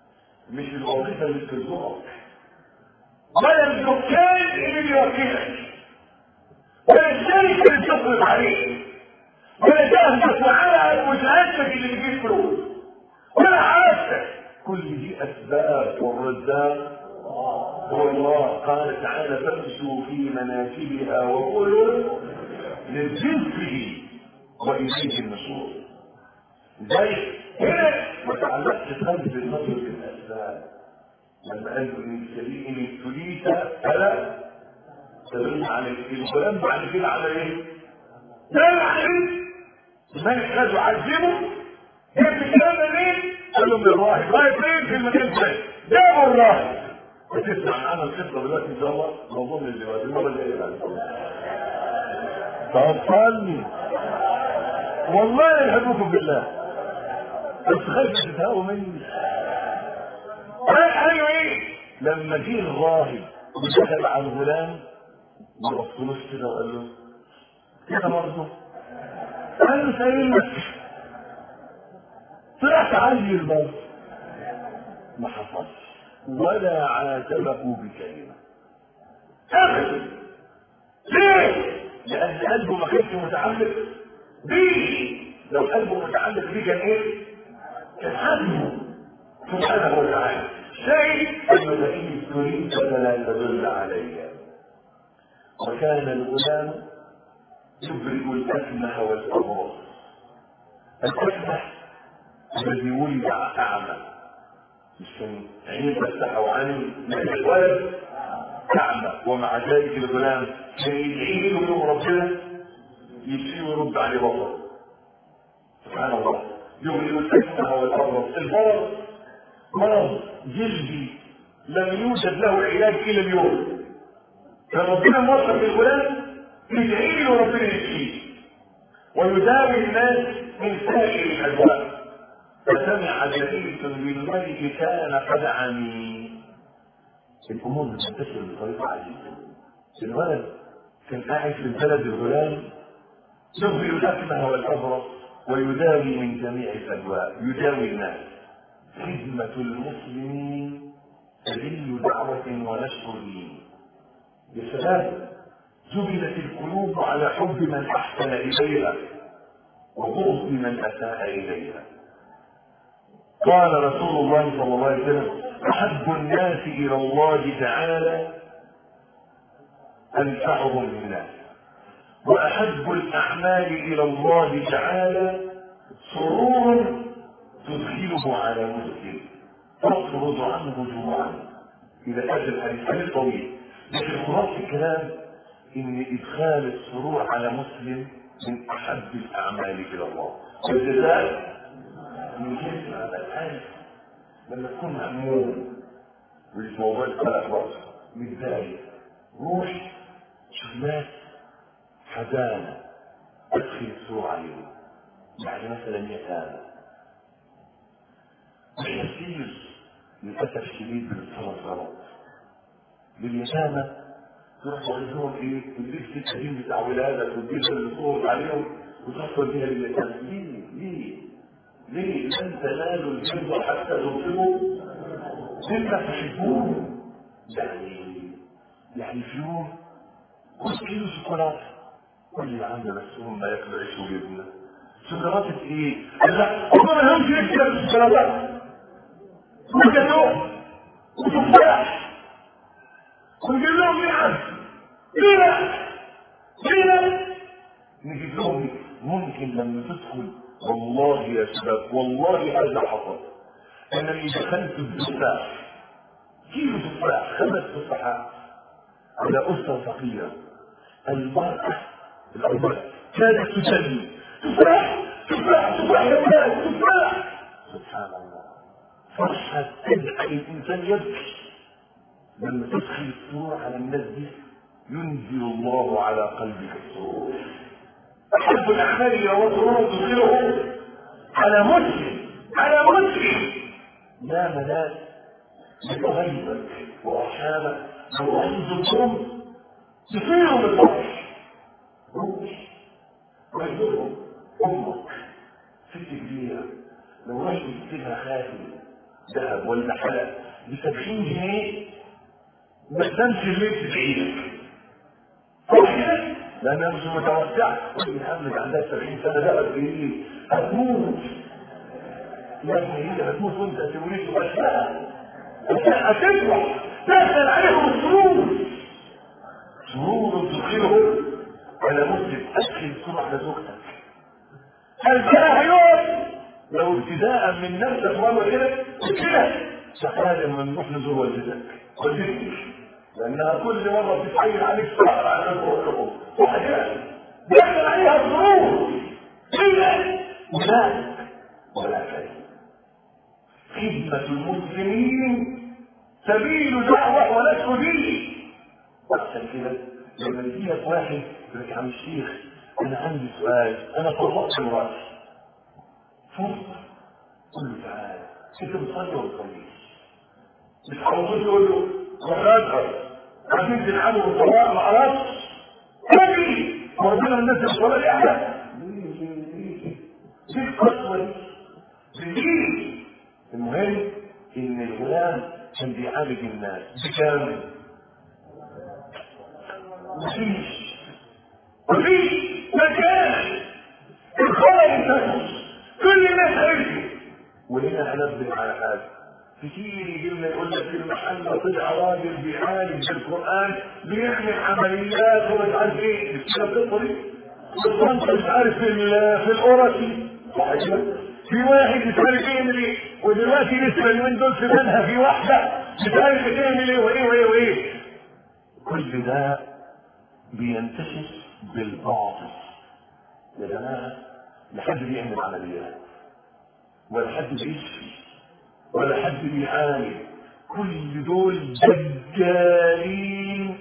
مش الوظيفة اللي بترزقك ولا الدكان اللي بيوكلك ولا الشركة اللي بتصرف عليك ولا جهدك وعرقك وجهازك اللي بيجيب فلوس ولا حاجتك كل دي اسباب والرزاق هو الله قال تعالى فامشوا في مناكبها وكلوا من رزقه واليه النشور زي هنا ما تعلقش خلف النظر بالاسباب لما قالوا ان السبيل ابتليت فلا تدل على الغلام بعد كده عمل ايه؟ دل عليه الملك خده عذبه جاب الكلام ده ليه؟ قال لهم الراهب رايح فين في المكان ده؟ جابوا الراهب وتسمع معانا القصه دلوقتي ان شاء الله موضوع من دلوقتي المره اللي جايه توصلني والله يحبكم بالله بس خايف تتهاووا مني قالوا ايه لما جه الراهب ودخل على الغلام وبصلوش كده وقال له كده برضه قال له سيدنا طلعت عيل برضه ما حصلش ولا عاتبه بكلمه ابدا ليه؟ لان قلبه ما كانش متعلق بيه لو قلبه متعلق بيه كان ايه؟ كان حزمه سبحانه وتعالى شيء انه فإن تريد فلا تدل علي وكان الغلام يبرئ الأكمه والأبرص الأكمه الذي ولد أعمى مش كان عينيه فتحوا عنه الولد أعمى ومع ذلك الغلام كان يدعي له يوم ربنا يمشي ويرد عليه بصره سبحان الله يبرئ الأكمه والأبرص البرص مرض جلدي لم يوجد له علاج الى اليوم فربنا موفق الغلام يدعي له ربنا يشفيه ويداوي الناس من سائر الادواء فسمع جليس بالملك كان قد عمي الامور بتنتشر بطريقه عجيبه الولد كان قاعد في البلد الغلام يبرئ الاكمه والابرص ويداوي من جميع الادواء يداوي الناس خدمة المسلمين سبيل دعوة ونشر دين يا سلام جبلت القلوب على حب من أحسن إليها وبغض من أساء إليها قال رسول الله صلى الله عليه وسلم أحب الناس إلى الله تعالى أنفعهم للناس وأحب الأعمال إلى الله تعالى سرور تدخله على مسلم تطرد عنه جوعا الى اجل الحديث حديث طويل لكن خلاصه الكلام ان ادخال السرور على مسلم من احب الاعمال الى الله والجزاء من جنس العمل لما تكون مهموم مش موضوع القلق برضه متضايق روح شوف ناس حزانه ادخل السرور عليهم يعني مثلا يتامى كثير للاسف الشديد بنتصرف غلط لليتامى تروح تقول لهم ايه اللبس القديم بتاع ولادك وتجيب اللي صور عليهم وتحصل بيها لليتامى ليه ليه ليه لن تنالوا البر حتى تنفقوا مما تحبون يعني يعني في يوم خد كيلو شوكولاته قول لي يا عم بس هم ياكلوا عيش وجبنه شوكولاته ايه؟ قال لا هم ما لهمش يكسب الشوكولاتات وجدوه وتفاح ونجيب لهم نعم ليه لا؟ ليه لا؟ نجيب لهم ممكن لما تدخل والله يا شباب والله هذا حصل انني دخلت التفاح كيلو تفاح خمس تفاحات على اسره فقيره المراه الاربعه كانت تسلم تفاح تفاح تفاح تفاح تفاح سبحان الله فرحة تدعي الإنسان يبكي لما تدخل السرور على الناس دي ينزل الله على قلبك السرور أحب الأعمال إلى الله سرور تدخله على مسلم على مسلم لا ملاك لغيبك وأحشامك لو أخذ الأم تصيروا بالفرح روح ويزورهم أمك ست كبيرة لو رحت تسيبها خاتم ذهب ولا حلق ب 70 جنيه ما تنسي اللبس بايدك صح كده؟ لانها مش متوسعه قول لي محمد عندها 70 سنه ذهب بايه؟ هتموت يا ابني هي هتموت وانت توليد واشياء هتفرح تسال عليهم السرور سرور تدخله على مسلم ادخل سرور على زوجتك الجاه هيقف لو ابتداء من نفسك مره كده كده شغال لما نروح نزور والدتك والدتك لانها كل مره بتتحايل عليك سهر على روحكم صح كده دخل عليها الظروف كده ولا ولا كده خدمة المسلمين سبيل دعوة ولست دين عشان كده لما يجي لك واحد يقول لك يا عم الشيخ انا عندي سؤال انا طلقت مراتي فوق قول له تعالى انت بتصلي ولا بتصليش؟ مش على طول تقول له روح ازهر عايزين تلعبوا بالطلاق ما اعرفش اجري وربنا الناس الصلاه دي احلى دي القسوه دي دي المهم ان الغلام كان بيعالج الناس بكام؟ مفيش مفيش مكان الخلق انتهى كل الناس عرفوا وهنا هنبه على حاجه كتير يجي لنا يقول لك في المحل طلع راجل بيعالج بالقران بيعمل عمليات ومش عارف ايه مش كده بتطري والطنط مش عارف في في القرشي في واحد مش عارف يعمل ايه ودلوقتي لسه اليومين دول في منها في واحده مش عارف تعمل ايه وايه وايه وايه كل ده بينتشر بالباطل يا جماعه لا حد بيعمل عمليات ولا حد بيشفي ولا حد بيعالج كل دول دجالين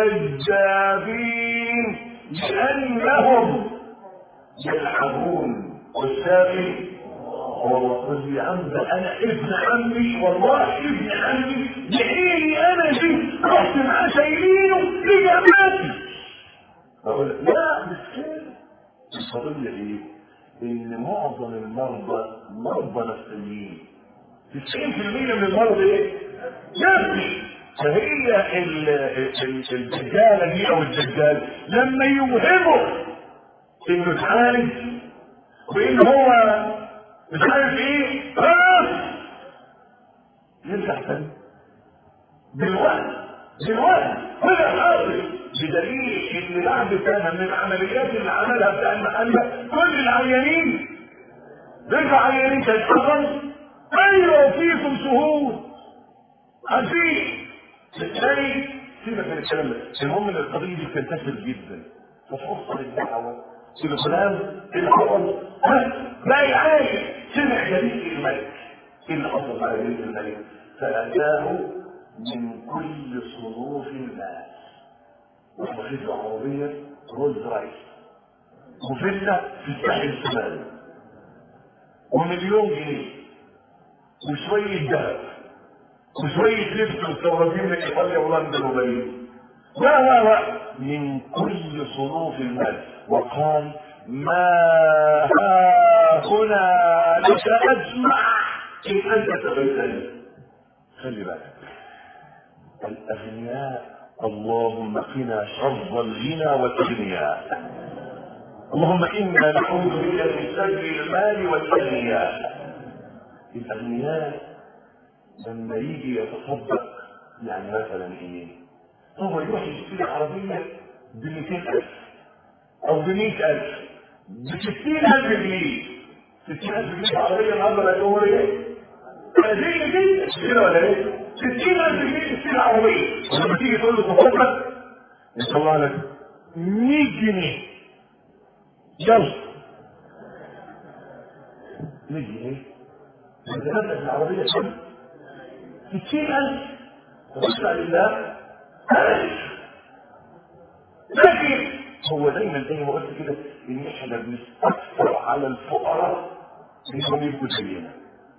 كذابين لانهم يلعبون والساقي والله يا عم ده انا ابن عمي والله ابن عمي لعيني انا دي رحت معاه شايلينه لجامعتي اقول لا مش كده القضيه ايه؟ ان معظم المرضى مرضى نفسيين 90% من المرضى ايه؟ نفسي فهي الدجاله دي او الدجال لما يوهمه انه اتعالج وان هو مش عارف ايه خلاص يرجع تاني دلوقتي دلوقتي طلع حاضر بدليل ان بعد سنه من العمليات اللي عملها بتاع المحله كل العيانين بيرجع عيانين تتحضر ايوه فيكم شهود عارفين بالتالي سيبك من الكلام ده المهم ان القضيه دي بتنتشر جدا فتوصل الدعوه في الغلام الحرم لا يعايش سمع جليس الملك ايه اللي حصل على جليس الملك فاتاه من كل صنوف الناس وصحيح عربية رولز رايس وفيلا في الساحل الشمالي ومليون جنيه وشوية ذهب وشوية لبس مستوردين من ايطاليا ولندن وباريس لا لا لا من كل صنوف المال وقال ما ها هنا لك اجمع ان انت تبيتني خلي بالك الاغنياء اللهم قنا شر الغنى والاغنياء اللهم انا نعوذ بك من شر المال والاغنياء الاغنياء لما يجي يتصدق يعني مثلا ايه هو يروح يشتري عربيه ب 200000 او ب 100000 ب 60000 جنيه 60000 جنيه عربيه النهارده بقت امور ايه؟ زي دي كده ولا ايه؟ 60000 جنيه تشتري عربيه ولما تيجي تقول له تصدق يطلع لك 100 جنيه يلا 100 جنيه انت تبدا العربيه كم؟ 60000 تبص لله لكن هو دايما زي ما قلت كده ان احنا بنستكثر على الفقراء انهم يبقوا زينا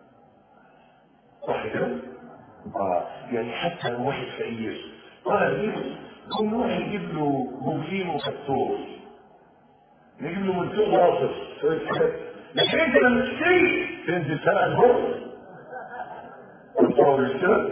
صح كده؟ اه يعني حتى لو واحد فقير قال ليه كل واحد يجيب له بوكين وكسور نجيب له منتوج واصف لكن انت لما تشتري تنزل سنه البرد تتصور كده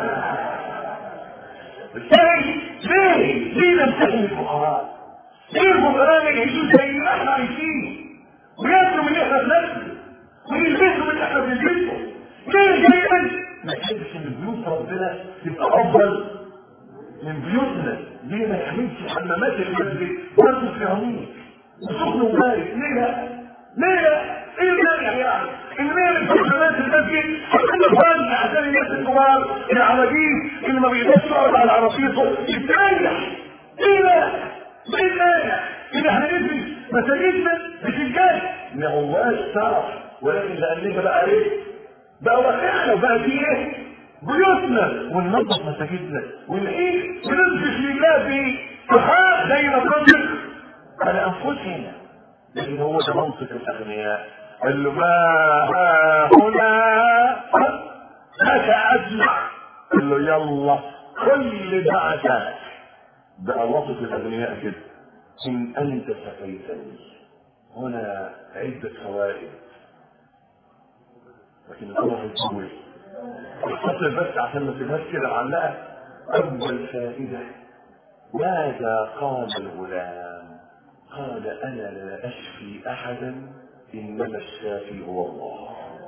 ازاي ليه ليه نمتحن الفقراء ليه الفقراء ما يعيشوا زي ما احنا عايشين وياكلوا من اللي احنا بناكله ويلبسوا من اللي احنا بنلبسه ليه دايما ما تحبش ان بيوت ربنا تبقى افضل من بيوتنا ليه ما يعملش حمامات المسجد برضه في عميق وسخن وبارد ليه لا؟ ليه لا؟ ايه المانع يعني؟ المانع في حمامات المسجد عشان الفن عشان الناس الكبار العواجيز اللي ما بيقدرش يقعد على عربيته يتريح ايه لا؟ ايه المانع؟ ان احنا نبني مساجدنا بسجاد ما هواش تعرف ولكن لاننا بقى ايه؟ بقى واقعنا وبقى في ايه؟ بيوتنا وننظف مساجدنا ونعيش وننزل لله في صحاء زي ما بننزل على انفسنا لكن هو ده منطق الاغنياء قال له ما ها هنا لك اجمع قال له يلا كل بعثك بقى وصف الاغنياء كده ان انت سقيتني هنا عده فوائد لكن الامر يطول اختصر بس عشان ما تبقاش كده معلقه اول فائده ماذا قال الغلام قال انا لا اشفي احدا انما الشافي هو الله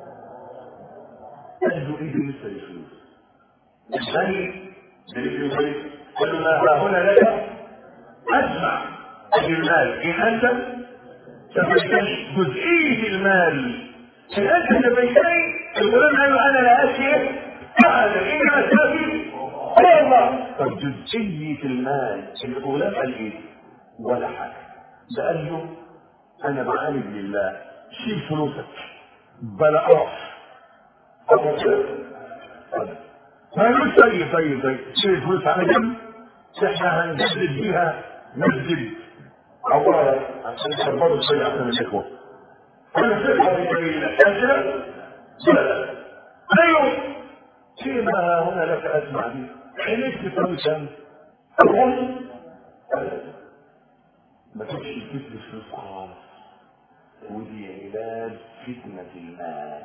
قال له ايه بالنسبه للفلوس الثاني بالنسبه قال له ما هنا لك اسمع المال ان انت تبيتني جزئيه المال ان انت تبيتني الغلام قال له انا لا اشفي احدا انما الشافي هو الله طب جزئيه المال الغلام قال ايه ولا حاجه ده قال له انا بعالج لله شيل فلوسك بلا قرف ما يقولش طيب طيب طيب شيل الفلوس على جنب احنا هنجدد بيها مسجد اولا عشان يكبروا شويه عشان الاخوه انا فكره في سبيل الله كده لا ايوه شيء ما هنا لك اسمع دي عينيك تسوي كم ما تمشي تجيب فلوس خالص ودي علاج فتنة المال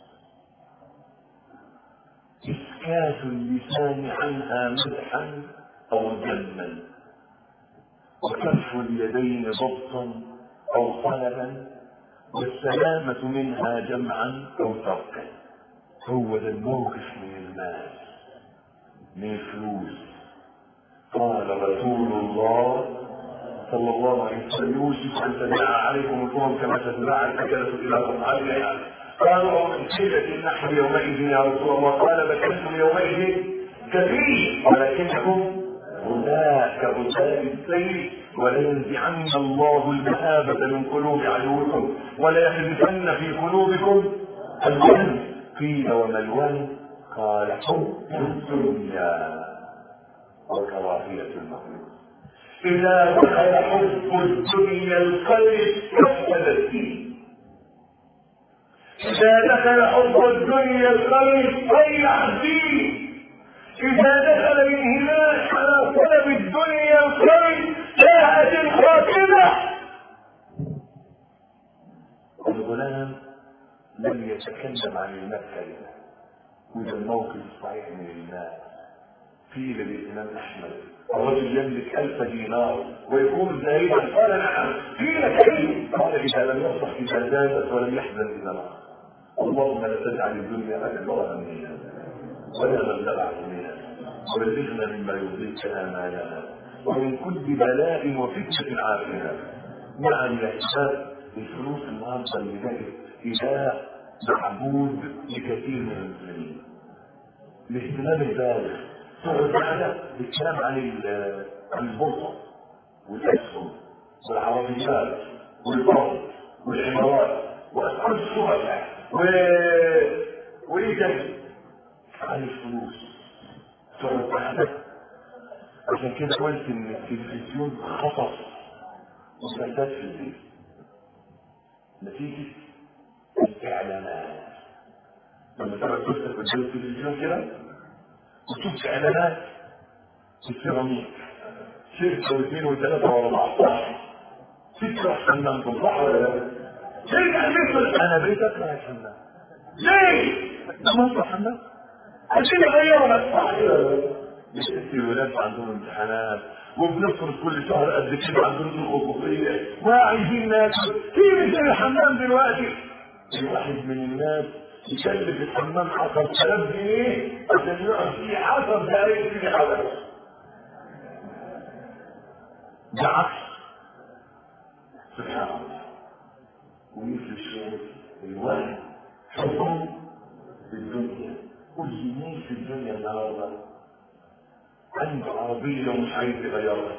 إسكات اللسان عنها مدحا أو ذما وكف اليدين ضبطا أو طلبا والسلامة منها جمعا أو تركا هو ده الموقف من المال من الفلوس قال رسول الله صلى الله عليه وسلم يوشك ان تداعى عليكم الامم كما تداعى الاكله الى قطعتها قالوا من شده النحو يومئذ يا رسول الله قال بكيتم يومئذ كثير ولكنكم هناك غثاء السيل ولينزعن الله المهابة من قلوب عدوكم وليحذفن في قلوبكم الوهن قيل وما الوهن قال حب الدنيا وكراهية المخلوق إذا دخل حب الدنيا القلب كفل الدين إذا دخل حب الدنيا القلب ضيع الدين إذا دخل الانهماك على طلب الدنيا القلب جاءت الخاتمة الغلام لم يتكلم عن المال كلمة وده الموقف الصحيح من المال قيل للإمام أحمد الرجل يملك ألف دينار ويكون زاهدا قال نعم قيل كريم قال إذا لم يصح إذا زادت ولم يحزن إذا نقص اللهم لا تجعل الدنيا أكبر همنا ولا مبلغ علمنا وبلغنا مما يرضيك آمالنا ومن كل بلاء وفتنة عافنا نعم يا حساب الفلوس النهارده اللي بقت إله معبود لكثير من المسلمين الاهتمام البالغ تقعد معنا بالكلام عن عن البورصه والاسهم والعربيات والبرد والعمارات واسعار الشركاء و وايه تاني؟ عن الفلوس تقعد معنا عشان كده قلت ان التلفزيون خطر مسلسلات في البيت نتيجه الاعلانات لما تقعد تفتح قدام التلفزيون كده وتشوف اعلانات في السيراميك شركه واثنين وثلاثه ورا بعض ستة حمام في البحر ولا لا؟ ترجع البيت انا بيت اكره يا حمام ليه؟ ده مصر حمام عشان يغيروا بس بس الولاد عندهم امتحانات وبنصرف كل شهر قد كده على الدروس الخصوصيه وعايزين ناكل في مثل الحمام دلوقتي الواحد من الناس يكلف الحمام 10000 جنيه عشان يقعد فيه 10 دقايق في حوالي ده عكس سبحان الله ومثل الشيء الواحد حبهم في الدنيا كل مين في الدنيا النهارده عنده عربية ومش عايز يغيرها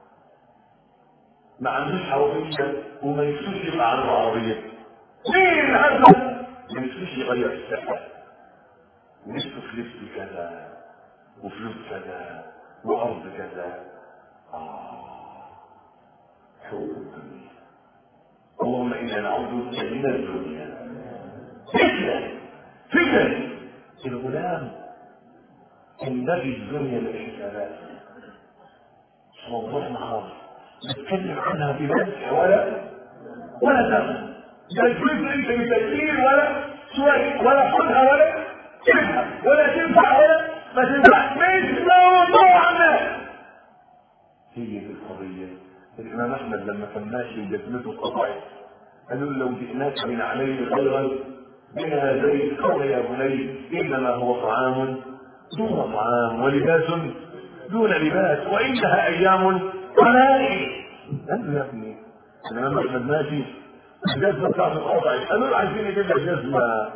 ما عندوش عربية وما ينفوش يبقى عنده عربية مين هذا؟ ما ينفوش يغير الساعة نفسه في لبس كذا وفلوس كذا وأرض كذا آه حب الدنيا اللهم إنا نعوذ بك من الدنيا فتنة فتنة الغلام تنبغي الدنيا للحسابات موضوع خاص نتكلم عنها بمسح ولا ولا دم لا الفلوس انت بتكفير ولا شوية ولا خدها ولا تنفع ولا تنفع ولا ما تنفع مش موضوعنا هي دي القضية الإمام أحمد لما كان ماشي وجزمته اتقطعت قالوا له لو جئناك من عليه خيرا من هذين قال يا بني إنما هو طعام دون طعام ولباس دون لباس وإنها أيام قلائل قال يا ابني الإمام أحمد ماشي الجزمة بتاعته اتقطعت قالوا له عايزين نجيب لك جزمة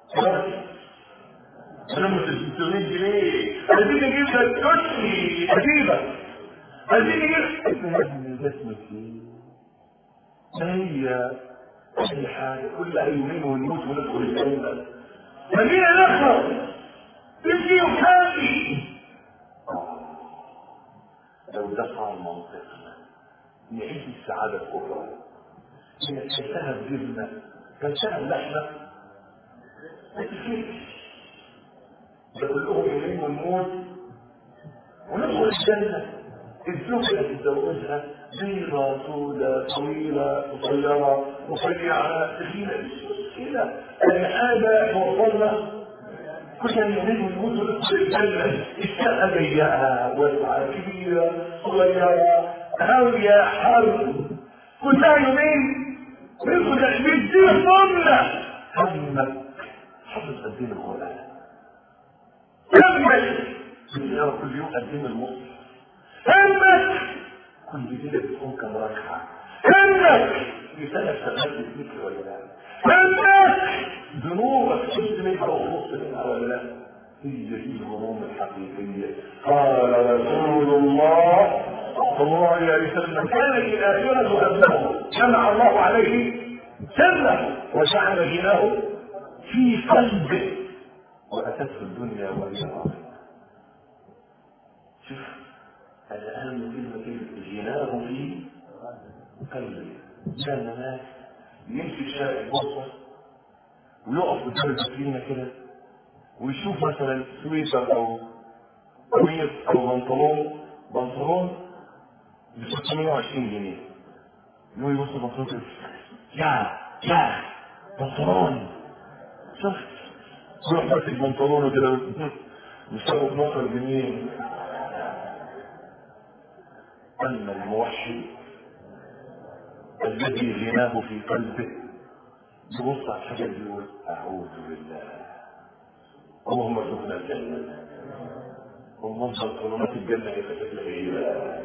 أنا مش 600 جنيه عايزين نجيب لك كوتشي عجيبة عايزين نجيب ابن الجسم فيه ما هي أي حاجة كلها يومين ونموت وندخل الجنة خلينا نخرج تجي وكافي لو دفع منطقنا نعيش السعادة الكبرى هي كلتها بجبنة كلتها بلحمة ما تفكرش ده كلهم يومين ونموت وندخل الجنة الزوجة اللي تتزوجها بيضة سودة طويلة قصيرة رفيعة تخينة مش مشكلة الحاجة وصلنا كنا نريد ونموت وندخل الجنة الشقة ضيقة واسعة كبيرة صغيرة هاوية حرب كلها يومين ندخل مش دي الضمنة همك حفظ قديم القرآن همك بتقرا كل يوم قديم المصحف همك كل ليلة تكون كم ركعة همك في ثلاث سنوات الذكر ولا لا همك ذنوبك شفت منها وخص منها ولا لا هي دي الهموم الحقيقية قال رسول الله صلى الله عليه وسلم كانت الآخرة همه جمع الله عليه سره وجعل غناه في قلبه وأتته الدنيا وهي راضية شوف الآن كلمة غناه في قلبه كان ناس يمشي في شارع البورصة ويقف قدام البسرينة كده ويشوف مثلا سويتر أو قميص أو بنطلون بنطلون ب 620 جنيه يقول يبص البنطلون كده يا يا بنطلون شفت يروح ماسك بنطلونه كده يساوي 12 جنيه أما الموحد الذي غناه في قلبه يبص على الحاجة دي يقول أعوذ بالله اللهم ارزقنا الجنة ومنظر كلمات الجنة كيف شكلها إيه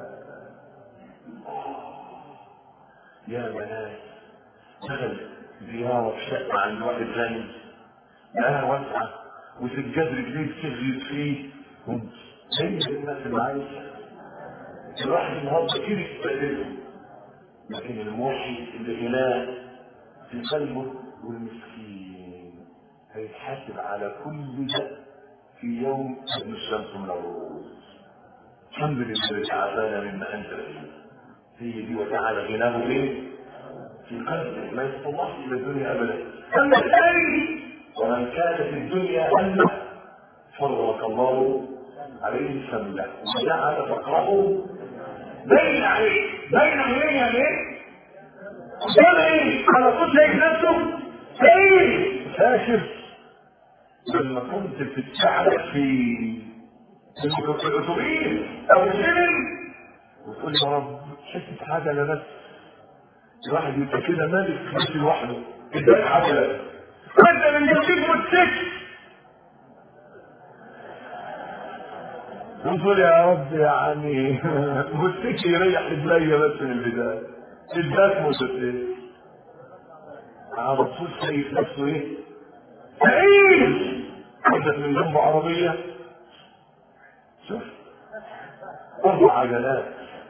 يا بنات دخل زيارة في شقة عند واحد غني لقاها واسعة وسجاد رجليه تشغل فيه زي الناس اللي عايشة الواحد النهارده كده يستقبله لكن الموحد اللي غناه في قلبه والمسكين هيتحاسب على كل ده في يوم تبني الشمس من الرؤوس الحمد لله الذي عافانا مما انت فيه هي دي وجعل غناه ايه؟ في قلبه ما يستطيعش الى الدنيا ابدا اما الثاني ومن كان في الدنيا همه فرق الله عليه سمله وجعل فقره بين عليه بين عينيه يعني ايه؟ قدام ايه؟ على طول شايف نفسه سعيد فاشل لما كنت بتتشعلق في في الاتوبيس او السلم وتقول يا رب حته حاجه لا بس الواحد يبقى كده مالك ماشي لوحده اداك حاجه انت من جنبيك موتوسيكل وتقول يا رب يعني موتوسيكل يريح رجليا بس من البدايه اداك موتوسيكل على طول شايف نفسه ايه؟ سعيد عدت من جنبه عربيه شوف اربع عجلات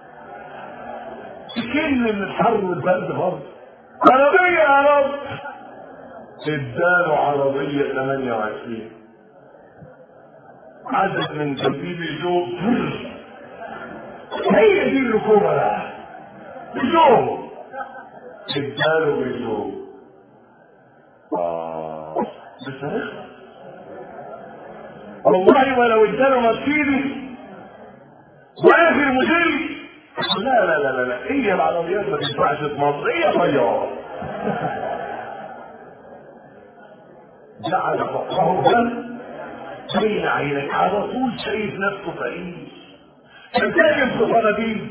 كل من الحر والبرد برضه عربية يا رب اداله عربية 28 عدت من جنبي بيجوب هي دي الركوبة بقى بيجوب اداله بيجوب اه بس هيخلص والله ولو اداله مرسيدس واخر موديل لا لا لا لا لا هي العربيات ما تنفعش في مصر هي طيارة جعل فقره بين عينك على طول شايف نفسه فقير كان تاجر في صناديق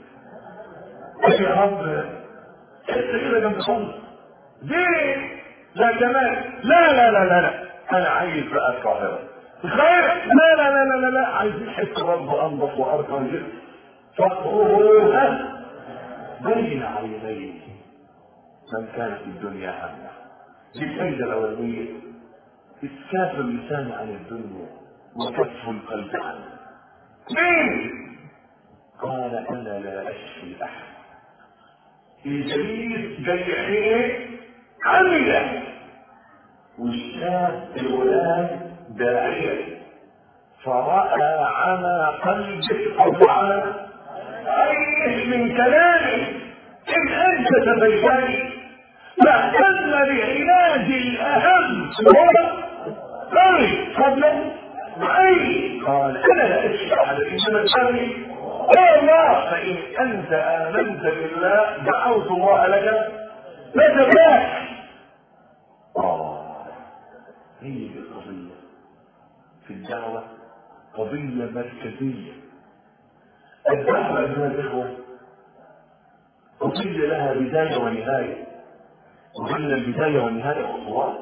يا رب حس كده جنب خالص ليه؟ لا كمان لا لا لا لا لا انا عايز بقى القاهرة القاهرة لا لا لا لا لا لا عايزين حته برضه انضف وارقى من كده فقرها بين عينيه من كانت الدنيا همه دي الفايده الاولانيه اسكاف اللسان عن الدنيا وكف القلب عنها مين قال انا لا اشفي احد ابليس جاي ايه عمل والشاب الغلام داعيه فراى عمى قلبه او عمى عيش من كلامه ان انت تبيني فاهتم بعلاج الاهم هو قوي قبل عين قال انا لا اشفع انما الثاني يا الله فان انت امنت بالله دعوت الله لك فتباك اه هي دي القضيه في الدعوه قضيه مركزيه الدعوة أيها الإخوة قضية لها بداية ونهاية وقلنا البداية والنهاية خطوات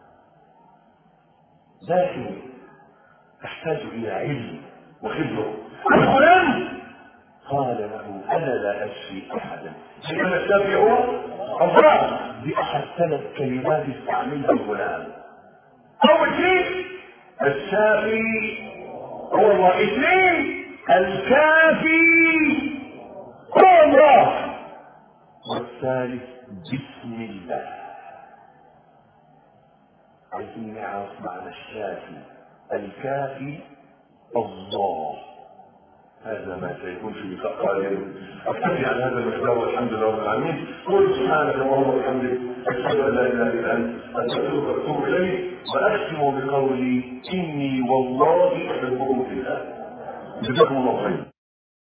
لكن تحتاج إلى علم وخبرة الغلام قال له أنا لا أشفي أحدا حينما الشافي هو الله دي أحد ثلاث كلمات استعملها الغلام أول شيء الشافي هو الله اثنين الكافي هو الله والثالث بسم الله عايزين نعرف معنى الشافي الكافي الله هذا ما سيكون في لقاء قادم اكتفي على هذا المقدار والحمد لله رب العالمين قل سبحانك اللهم وبحمدك اشهد ان لا اله الا انت استغفرك واتوب اليك واختم بقولي اني والله احبكم في الله جزاكم الله خير